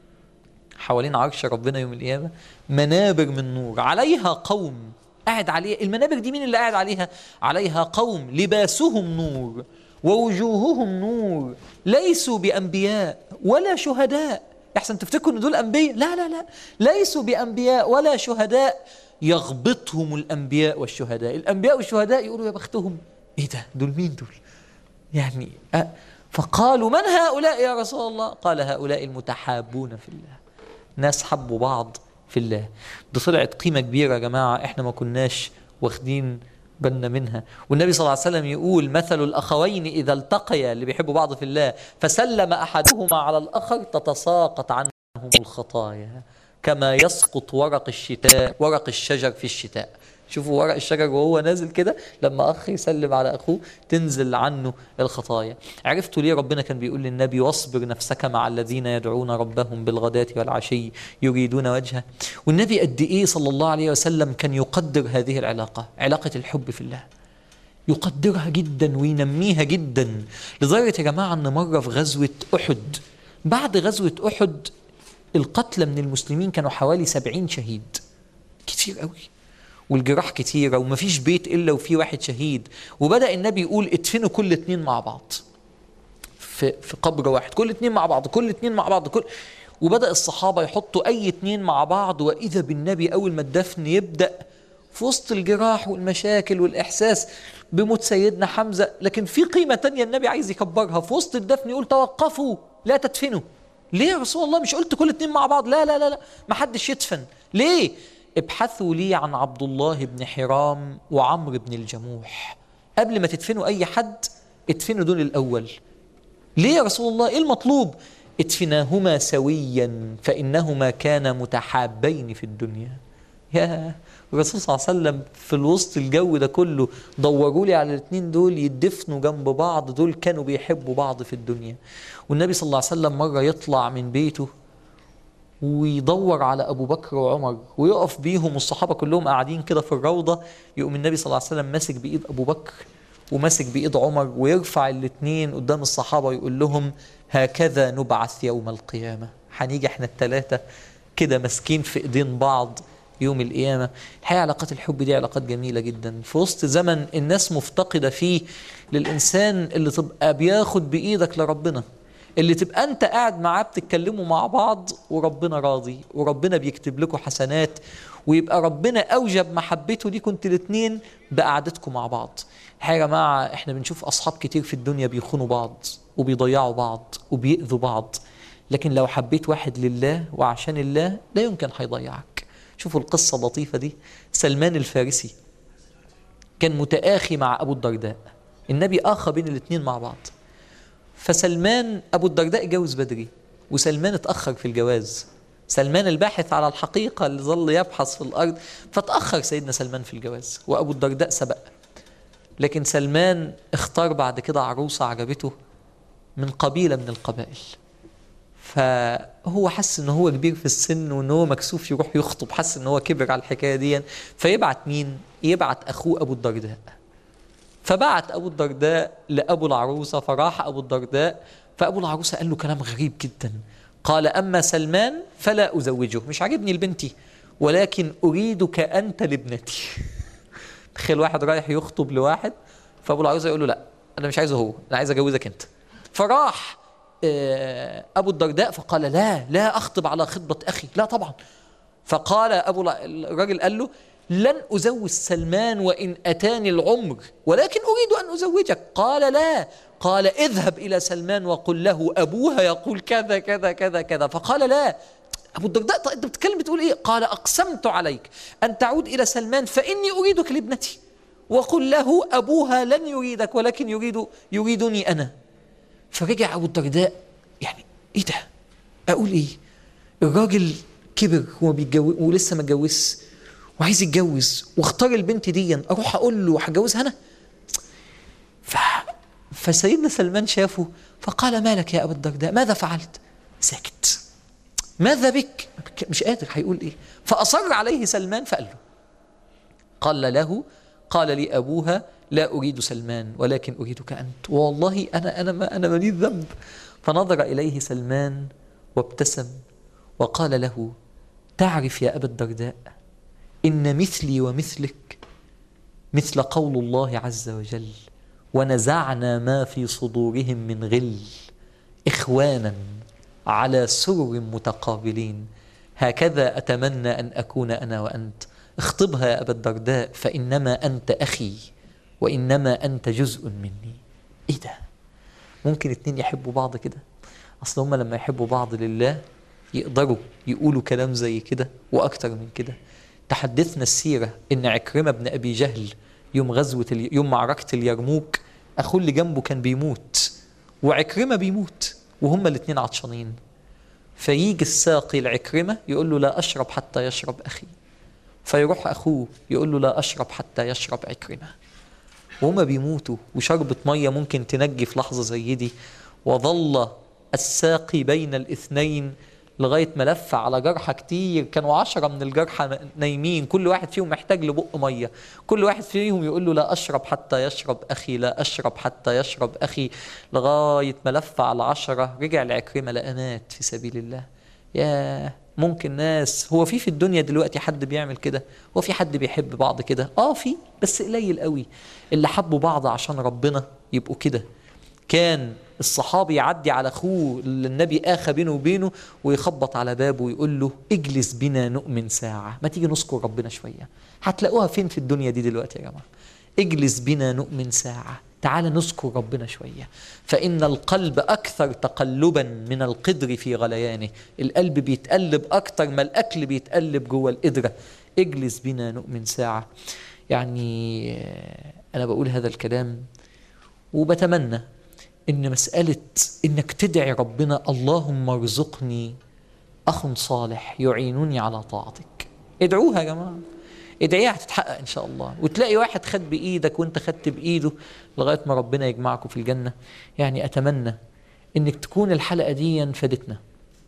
حوالين عرش ربنا يوم القيامة منابر من نور عليها قوم قاعد عليها المنابر دي مين اللي قاعد عليها عليها قوم لباسهم نور ووجوههم نور ليسوا بأنبياء ولا شهداء احسن تفتكروا ان دول انبياء لا لا لا ليسوا بانبياء ولا شهداء يغبطهم الانبياء والشهداء الانبياء والشهداء يقولوا يا بختهم ايه ده دول مين دول يعني أه فقالوا من هؤلاء يا رسول الله قال هؤلاء المتحابون في الله ناس حبوا بعض في الله دي طلعت قيمة كبيرة يا جماعة احنا ما كناش واخدين بالنا منها والنبي صلى الله عليه وسلم يقول مثل الأخوين إذا التقيا اللي بيحبوا بعض في الله فسلم أحدهما على الآخر تتساقط عنهم الخطايا كما يسقط ورق الشتاء ورق الشجر في الشتاء شوفوا ورق الشجر وهو نازل كده لما اخ يسلم على اخوه تنزل عنه الخطايا عرفتوا ليه ربنا كان بيقول للنبي واصبر نفسك مع الذين يدعون ربهم بالغداة والعشي يريدون وجهه والنبي قد ايه صلى الله عليه وسلم كان يقدر هذه العلاقة علاقة الحب في الله يقدرها جدا وينميها جدا لدرجة يا جماعة ان مرة في غزوة احد بعد غزوة احد القتلى من المسلمين كانوا حوالي سبعين شهيد كتير قوي والجراح كتيرة ومفيش بيت إلا وفيه واحد شهيد وبدأ النبي يقول ادفنوا كل اتنين مع بعض في, في قبر واحد كل اتنين مع بعض كل اتنين مع بعض كل وبدأ الصحابة يحطوا أي اتنين مع بعض وإذا بالنبي أول ما الدفن يبدأ في وسط الجراح والمشاكل والإحساس بموت سيدنا حمزة لكن في قيمة تانية النبي عايز يكبرها في وسط الدفن يقول توقفوا لا تدفنوا ليه يا رسول الله مش قلت كل اتنين مع بعض لا لا لا لا ما حدش يدفن ليه ابحثوا لي عن عبد الله بن حرام وعمرو بن الجموح قبل ما تدفنوا اي حد ادفنوا دول الاول ليه يا رسول الله ايه المطلوب ادفناهما سويا فانهما كانا متحابين في الدنيا يا الرسول صلى الله عليه وسلم في الوسط الجو ده كله دوروا لي على الاثنين دول يدفنوا جنب بعض دول كانوا بيحبوا بعض في الدنيا والنبي صلى الله عليه وسلم مرة يطلع من بيته ويدور على ابو بكر وعمر ويقف بيهم والصحابه كلهم قاعدين كده في الروضه يقوم النبي صلى الله عليه وسلم ماسك بايد ابو بكر وماسك بايد عمر ويرفع الاثنين قدام الصحابه ويقول لهم هكذا نبعث يوم القيامه هنيجي احنا الثلاثه كده ماسكين في ايدين بعض يوم القيامة الحقيقة علاقات الحب دي علاقات جميلة جدا في وسط زمن الناس مفتقدة فيه للإنسان اللي تبقى بياخد بإيدك لربنا اللي تبقى انت قاعد معاه بتتكلموا مع بعض وربنا راضي وربنا بيكتب لكم حسنات ويبقى ربنا اوجب محبته ليكم انتوا الاثنين بقعدتكم مع بعض الحقيقه يا جماعه احنا بنشوف اصحاب كتير في الدنيا بيخونوا بعض وبيضيعوا بعض وبيأذوا بعض لكن لو حبيت واحد لله وعشان الله لا يمكن هيضيعك شوفوا القصه اللطيفه دي سلمان الفارسي كان متآخي مع ابو الدرداء النبي اخى بين الاثنين مع بعض فسلمان ابو الدرداء اتجوز بدري وسلمان اتاخر في الجواز سلمان الباحث على الحقيقه اللي ظل يبحث في الارض فتاخر سيدنا سلمان في الجواز وابو الدرداء سبق لكن سلمان اختار بعد كده عروسه عجبته من قبيله من القبائل فهو حس ان هو كبير في السن وان هو مكسوف يروح يخطب حس ان هو كبر على الحكايه دي فيبعت مين يبعت اخوه ابو الدرداء فبعت ابو الدرداء لابو العروسه فراح ابو الدرداء فابو العروسه قال له كلام غريب جدا قال اما سلمان فلا ازوجه مش عاجبني لبنتي ولكن اريدك انت لابنتي تخيل واحد رايح يخطب لواحد فابو العروسه يقول له لا انا مش عايزه هو انا عايز اجوزك انت فراح ابو الدرداء فقال لا لا اخطب على خطبه اخي لا طبعا فقال ابو الراجل قال له لن أزوج سلمان وإن أتاني العمر ولكن أريد أن أزوجك قال لا قال اذهب إلى سلمان وقل له أبوها يقول كذا كذا كذا كذا فقال لا أبو الدرداء طيب أنت بتتكلم بتقول إيه قال أقسمت عليك أن تعود إلى سلمان فإني أريدك لابنتي وقل له أبوها لن يريدك ولكن يريد يريدني أنا فرجع أبو الدرداء يعني إيه ده أقول إيه الراجل كبر هو بيتجوز ولسه ما اتجوزش وعايز يتجوز واختار البنت دي اروح اقول له هتجوزها انا ف... فسيدنا سلمان شافه فقال ما لك يا ابا الدرداء ماذا فعلت ساكت ماذا بك مش قادر هيقول ايه فاصر عليه سلمان فقال له قال له قال لي ابوها لا اريد سلمان ولكن اريدك انت والله انا انا ما انا مالي ذنب فنظر اليه سلمان وابتسم وقال له تعرف يا ابا الدرداء ان مثلي ومثلك مثل قول الله عز وجل ونزعنا ما في صدورهم من غل اخوانا على سرر متقابلين هكذا اتمنى ان اكون انا وانت اخطبها يا ابا الدرداء فانما انت اخي وانما انت جزء مني ايه ده ممكن اتنين يحبوا بعض كده اصل هما لما يحبوا بعض لله يقدروا يقولوا كلام زي كده واكتر من كده تحدثنا السيره ان عكرمه بن ابي جهل يوم غزوه ال... يوم معركه اليرموك اخوه اللي جنبه كان بيموت وعكرمه بيموت وهما الاثنين عطشانين فيجي الساقي العكرمه يقول له لا اشرب حتى يشرب اخي فيروح اخوه يقول له لا اشرب حتى يشرب عكرمه وهما بيموتوا وشربة مية ممكن تنجي في لحظة زي دي وظل الساقي بين الاثنين لغاية ما لف على جرحى كتير كانوا عشرة من الجرحى نايمين كل واحد فيهم محتاج لبق مية كل واحد فيهم يقول له لا أشرب حتى يشرب أخي لا أشرب حتى يشرب أخي لغاية ما لف على عشرة رجع لعكرمة لقى مات في سبيل الله ياه ممكن ناس هو في في الدنيا دلوقتي حد بيعمل كده هو في حد بيحب بعض كده اه في بس قليل قوي اللي حبوا بعض عشان ربنا يبقوا كده كان الصحابي يعدي على اخوه اللي النبي اخى بينه وبينه ويخبط على بابه ويقول له اجلس بنا نؤمن ساعه ما تيجي نذكر ربنا شويه هتلاقوها فين في الدنيا دي دلوقتي يا جماعه اجلس بنا نؤمن ساعه تعال نذكر ربنا شويه فان القلب اكثر تقلبا من القدر في غليانه القلب بيتقلب اكتر ما الاكل بيتقلب جوه القدره اجلس بنا نؤمن ساعه يعني انا بقول هذا الكلام وبتمنى ان مساله انك تدعي ربنا اللهم ارزقني اخ صالح يعينني على طاعتك ادعوها يا جماعه ادعيها هتتحقق ان شاء الله وتلاقي واحد خد بايدك وانت خدت بايده لغايه ما ربنا يجمعكم في الجنه يعني اتمنى انك تكون الحلقه دي فادتنا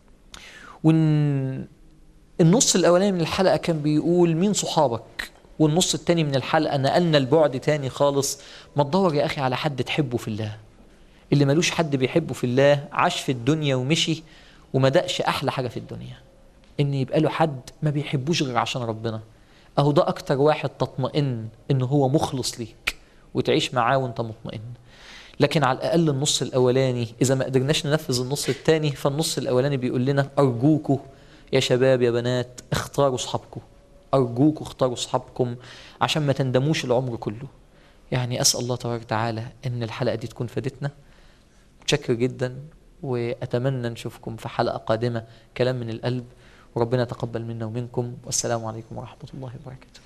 وان النص الاولاني من الحلقه كان بيقول مين صحابك والنص التاني من الحلقه نقلنا البعد تاني خالص ما تدور يا اخي على حد تحبه في الله اللي ملوش حد بيحبه في الله عاش في الدنيا ومشي وما دقش احلى حاجه في الدنيا ان يبقى له حد ما بيحبوش غير عشان ربنا اهو ده اكتر واحد تطمئن ان هو مخلص ليك وتعيش معاه وانت مطمئن لكن على الاقل النص الاولاني اذا ما قدرناش ننفذ النص الثاني فالنص الاولاني بيقول لنا ارجوكوا يا شباب يا بنات اختاروا صحابكم ارجوكوا اختاروا صحابكم عشان ما تندموش العمر كله يعني اسال الله تبارك وتعالى ان الحلقه دي تكون فادتنا متشكر جدا واتمنى نشوفكم في حلقه قادمه كلام من القلب وربنا يتقبل منا ومنكم والسلام عليكم ورحمه الله وبركاته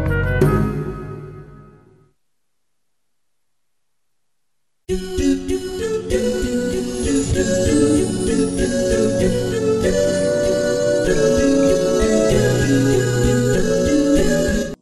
do do do